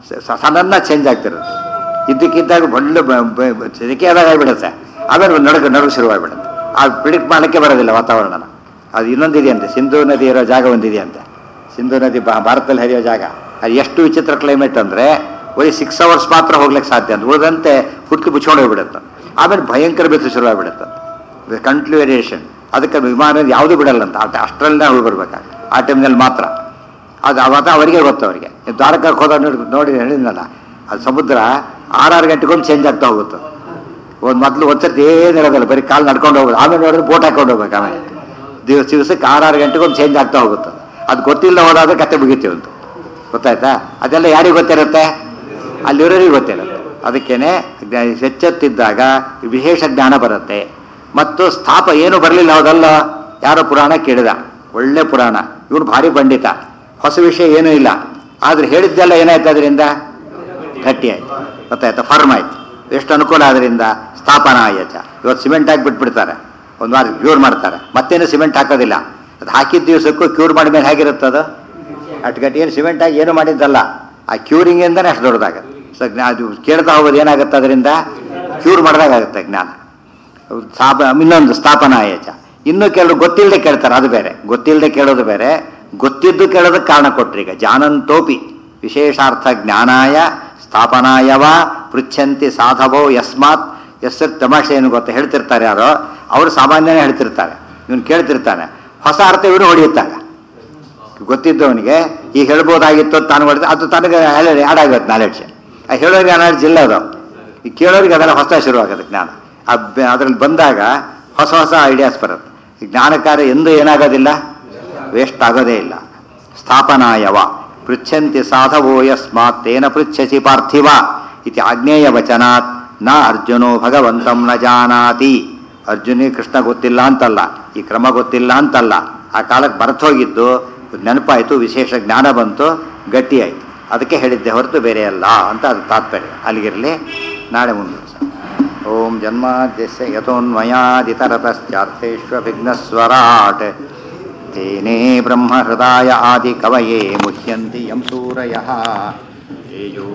ಸಡನ್ನ ಚೇಂಜ್ ಆಗ್ತಿರುತ್ತೆ ಇದ್ದಕ್ಕಿದ್ದಾಗ ಒಳ್ಳೆ ಸೆಕೆ ಆದಾಗ ಆಗಿಬಿಡುತ್ತೆ ಆಮೇಲೆ ನಡುಗ ನಡುಗು ಶುರುವಾಗ್ಬಿಡುತ್ತೆ ಆ ಪ್ರಿಡಿಕ್ಟ್ ಮಾಡಲಿಕ್ಕೆ ಬರೋದಿಲ್ಲ ವಾತಾವರಣನ ಅದು ಇನ್ನೊಂದಿದೆಯಂತೆ ಸಿಂಧೂ ನದಿ ಇರೋ ಜಾಗ ಒಂದಿದೆಯಂತೆ ಸಿಂಧೂ ನದಿ ಬಾ- ಭಾರತದಲ್ಲಿ ಹರಿಯೋ ಜಾಗ ಅದು ಎಷ್ಟು ವಿಚಿತ್ರ ಕ್ಲೈಮೇಟ್ ಅಂದರೆ ಬರೀ ಸಿಕ್ಸ್ ಅವರ್ಸ್ ಮಾತ್ರ ಹೋಗ್ಲಿಕ್ಕೆ ಸಾಧ್ಯ ಅಂತ ಉಳಿದಂತೆ ಹುಟ್ಟಿ ಮುಚ್ಕೊಂಡು ಹೋಗ್ಬಿಡುತ್ತೆ ಆಮೇಲೆ ಭಯಂಕರ ಬಿಸಿಲು ಶುರುವಾಗ್ಬಿಡುತ್ತೆ ಕಂಟ್ಲಿ ವೇರಿಯೇಷನ್ ಅದಕ್ಕೆ ವಿಮಾನ ಯಾವುದು ಬಿಡಲ್ಲ ಅಂತ ಅಷ್ಟ ಅಷ್ಟರಲ್ಲೇ ಹೋಗಿ ಬರ್ಬೇಕಾಗ ಆ ಟೈಮ್ನಲ್ಲಿ ಮಾತ್ರ ಅದು ಅವತ್ತ ಅವರಿಗೆ ಗೊತ್ತು ಅವರಿಗೆ ದ್ವಾರಕಕ್ಕೆ ಹೋದ ನೋಡಿ ನೋಡಿ ಹೇಳಿದ್ನಲ್ಲ ಅದು ಸಮುದ್ರ ಆರಾರು ಗಂಟೆಗೊಂದು ಚೇಂಜ್ ಆಗ್ತಾ ಹೋಗುತ್ತೆ ಒಂದು ಮೊದಲು ಒಂದ್ಸರ್ತಿ ಏನಿರೋದಿಲ್ಲ ಬರೀ ಕಾಲು ನಡ್ಕೊಂಡು ಹೋಗೋದು ಆಮೇಲೆ ನೋಡಿದ್ರೆ ಬೋಟ್ ಹಾಕೊಂಡು ಹೋಗ್ಬೇಕು ಆಮೇಲೆ ದಿವಸ ದಿವಸಕ್ಕೆ ಆರಾರು ಗಂಟೆಗೊಂದು ಚೇಂಜ್ ಆಗ್ತಾ ಹೋಗುತ್ತೆ ಅದು ಗೊತ್ತಿಲ್ಲ ಹೋದಾಗ ಕತೆ ಮುಗಿತೀವಿ ಅಂತ ಗೊತ್ತಾಯ್ತಾ ಅದೆಲ್ಲ ಯಾರಿಗೆ ಗೊತ್ತಿರುತ್ತೆ ಅಲ್ಲಿರೋರಿಗೆ ಗೊತ್ತಿರುತ್ತೆ ಅದಕ್ಕೇನೆ ಜ್ಞಾ- ಎಚ್ಚೆತ್ತಿದ್ದಾಗ ವಿಶೇಷ ಜ್ಞಾನ ಬರುತ್ತೆ ಮತ್ತು ಸ್ಥಾಪ ಏನು ಬರಲಿಲ್ಲ ಹೌದಲ್ಲ ಯಾರೋ ಪುರಾಣ ಕೇಳಿದ ಒಳ್ಳೆ ಪುರಾಣ ಇವನು ಭಾರಿ ಪಂಡಿತ ಹೊಸ ವಿಷಯ ಏನೂ ಇಲ್ಲ ಆದ್ರೆ ಹೇಳಿದ್ದೆಲ್ಲ ಏನಾಯ್ತು ಅದರಿಂದ ಗಟ್ಟಿ ಆಯ್ತು ಗೊತ್ತಾಯ್ತಾ ಫರ್ಮ್ ಆಯ್ತು ಎಷ್ಟು ಅನುಕೂಲ ಅದರಿಂದ ಸ್ಥಾಪನಾ ಆಯಚ ಇವತ್ತು ಸಿಮೆಂಟ್ ಹಾಕಿ ಬಿಟ್ಬಿಡ್ತಾರೆ ಒಂದು ವಾರ ಕ್ಯೂರ್ ಮಾಡ್ತಾರೆ ಮತ್ತೇನು ಸಿಮೆಂಟ್ ಹಾಕೋದಿಲ್ಲ ಅದು ಹಾಕಿದ ದಿವಸಕ್ಕೂ ಕ್ಯೂರ್ ಮಾಡಿದ್ಮೇಲೆ ಹೇಗಿರುತ್ತೆ ಅದು ಅಷ್ಟು ಗಟ್ಟಿ ಏನು ಸಿಮೆಂಟ್ ಆಗಿ ಏನು ಮಾಡಿದ್ದಲ್ಲ ಆ ಕ್ಯೂರಿಂಗಿಂದನೇ ಅಷ್ಟು ದೊಡ್ಡದಾಗುತ್ತೆ ಸೊ ಜ್ಞಾ ಅದು ಕೇಳ್ತಾ ಹೋಗೋದು ಏನಾಗುತ್ತೆ ಅದರಿಂದ ಕ್ಯೂರ್ ಮಾಡಿದಾಗುತ್ತೆ ಜ್ಞಾನ ಸ್ಥಾಪ ಇನ್ನೊಂದು ಸ್ಥಾಪನಾ ಆಯಚ ಇನ್ನು ಕೆಲವರು ಗೊತ್ತಿಲ್ಲದೆ ಕೇಳ್ತಾರೆ ಅದು ಬೇರೆ ಗೊತ್ತಿಲ್ಲದೆ ಕೇಳೋದು ಬೇರೆ ಗೊತ್ತಿದ್ದು ಕೇಳೋದಕ್ಕೆ ಕಾರಣ ಕೊಟ್ರಿ ಈಗ ಜಾನಂತೋಪಿ ವಿಶೇಷಾರ್ಥ ಜ್ಞಾನಾಯ ಸ್ಥಾಪನಾಯವ ಪೃಚ್ಛಂತಿ ಸಾಧವೋ ಯಸ್ಮಾತ್ ಎಸ್ಸರ್ ತಮಾಷೆ ಏನು ಗೊತ್ತಾ ಹೇಳ್ತಿರ್ತಾರೆ ಯಾರೋ ಅವರು ಸಾಮಾನ್ಯನೇ ಹೇಳ್ತಿರ್ತಾರೆ ಇವನು ಕೇಳ್ತಿರ್ತಾನೆ ಹೊಸ ಅರ್ಥ ಇವನು ಹೊಡೆಯುತ್ತಾಗ ಗೊತ್ತಿದ್ದವನಿಗೆ ಈಗ ಹೇಳ್ಬೋದಾಗಿತ್ತು ಅಂತ ತಾನು ಹೊಡೆದು ಅದು ತನಗೆ ಆ್ಯಡ್ ಆಗುತ್ತೆ ನಾಲೆಡ್ಜ್ ಆ ಹೇಳೋರಿಗೆ ನಾಲೆಡ್ಜ್ ಇಲ್ಲ ಅದು ಈ ಕೇಳೋರಿಗೆ ಅದೆಲ್ಲ ಹೊಸ ಶುರುವಾಗುತ್ತೆ ಜ್ಞಾನ ಅದರಲ್ಲಿ ಬಂದಾಗ ಹೊಸ ಹೊಸ ಐಡಿಯಾಸ್ ಬರುತ್ತೆ ಈ ಜ್ಞಾನ ಕಾರ್ಯ ಎಂದೂ ಏನಾಗೋದಿಲ್ಲ ವೇಸ್ಟ್ ಆಗೋದೇ ಇಲ್ಲ ಸ್ಥಾಪನಾಯವ ಪೃಚ್ಛಂತಿ ಸಾಧವೋ ಯಸ್ಮಾತ್ ತೇನ ಪೃಚ್ಛಸಿ ಪಾರ್ಥಿವ ಇತಿ ಆಗ್ನೇಯ ವಚನಾತ್ ನ ಅರ್ಜುನೋ ಭಗವಂತಂ ನ ಜಾನಾತಿ ಅರ್ಜುನಿಗೆ ಕೃಷ್ಣ ಗೊತ್ತಿಲ್ಲ ಅಂತಲ್ಲ ಈ ಕ್ರಮ ಗೊತ್ತಿಲ್ಲ ಅಂತಲ್ಲ ಆ ಕಾಲಕ್ಕೆ ಬರ್ತೋಗಿದ್ದು ನೆನಪಾಯಿತು ವಿಶೇಷ ಜ್ಞಾನ ಬಂತು ಗಟ್ಟಿಯಾಯಿತು ಅದಕ್ಕೆ ಹೇಳಿದ್ದೆ ಹೊರತು ಬೇರೆ ಅಲ್ಲ ಅಂತ ಅದು ತಾತ್ಪರ್ಯ ಅಲ್ಲಿಗಿರಲಿ ನಾಳೆ ಮುಂದೆ ಓಂ ಜನ್ಮಾದ್ಯಸ್ಯ ಯತೋನ್ಮಯಾದಿತರತಶ್ಚಾರ್ಥೇष्वभिघ्नस्वराट् तेने ब्रह्महृदाय आदिकवये मुह्यन्ति यं सूरयः तेजो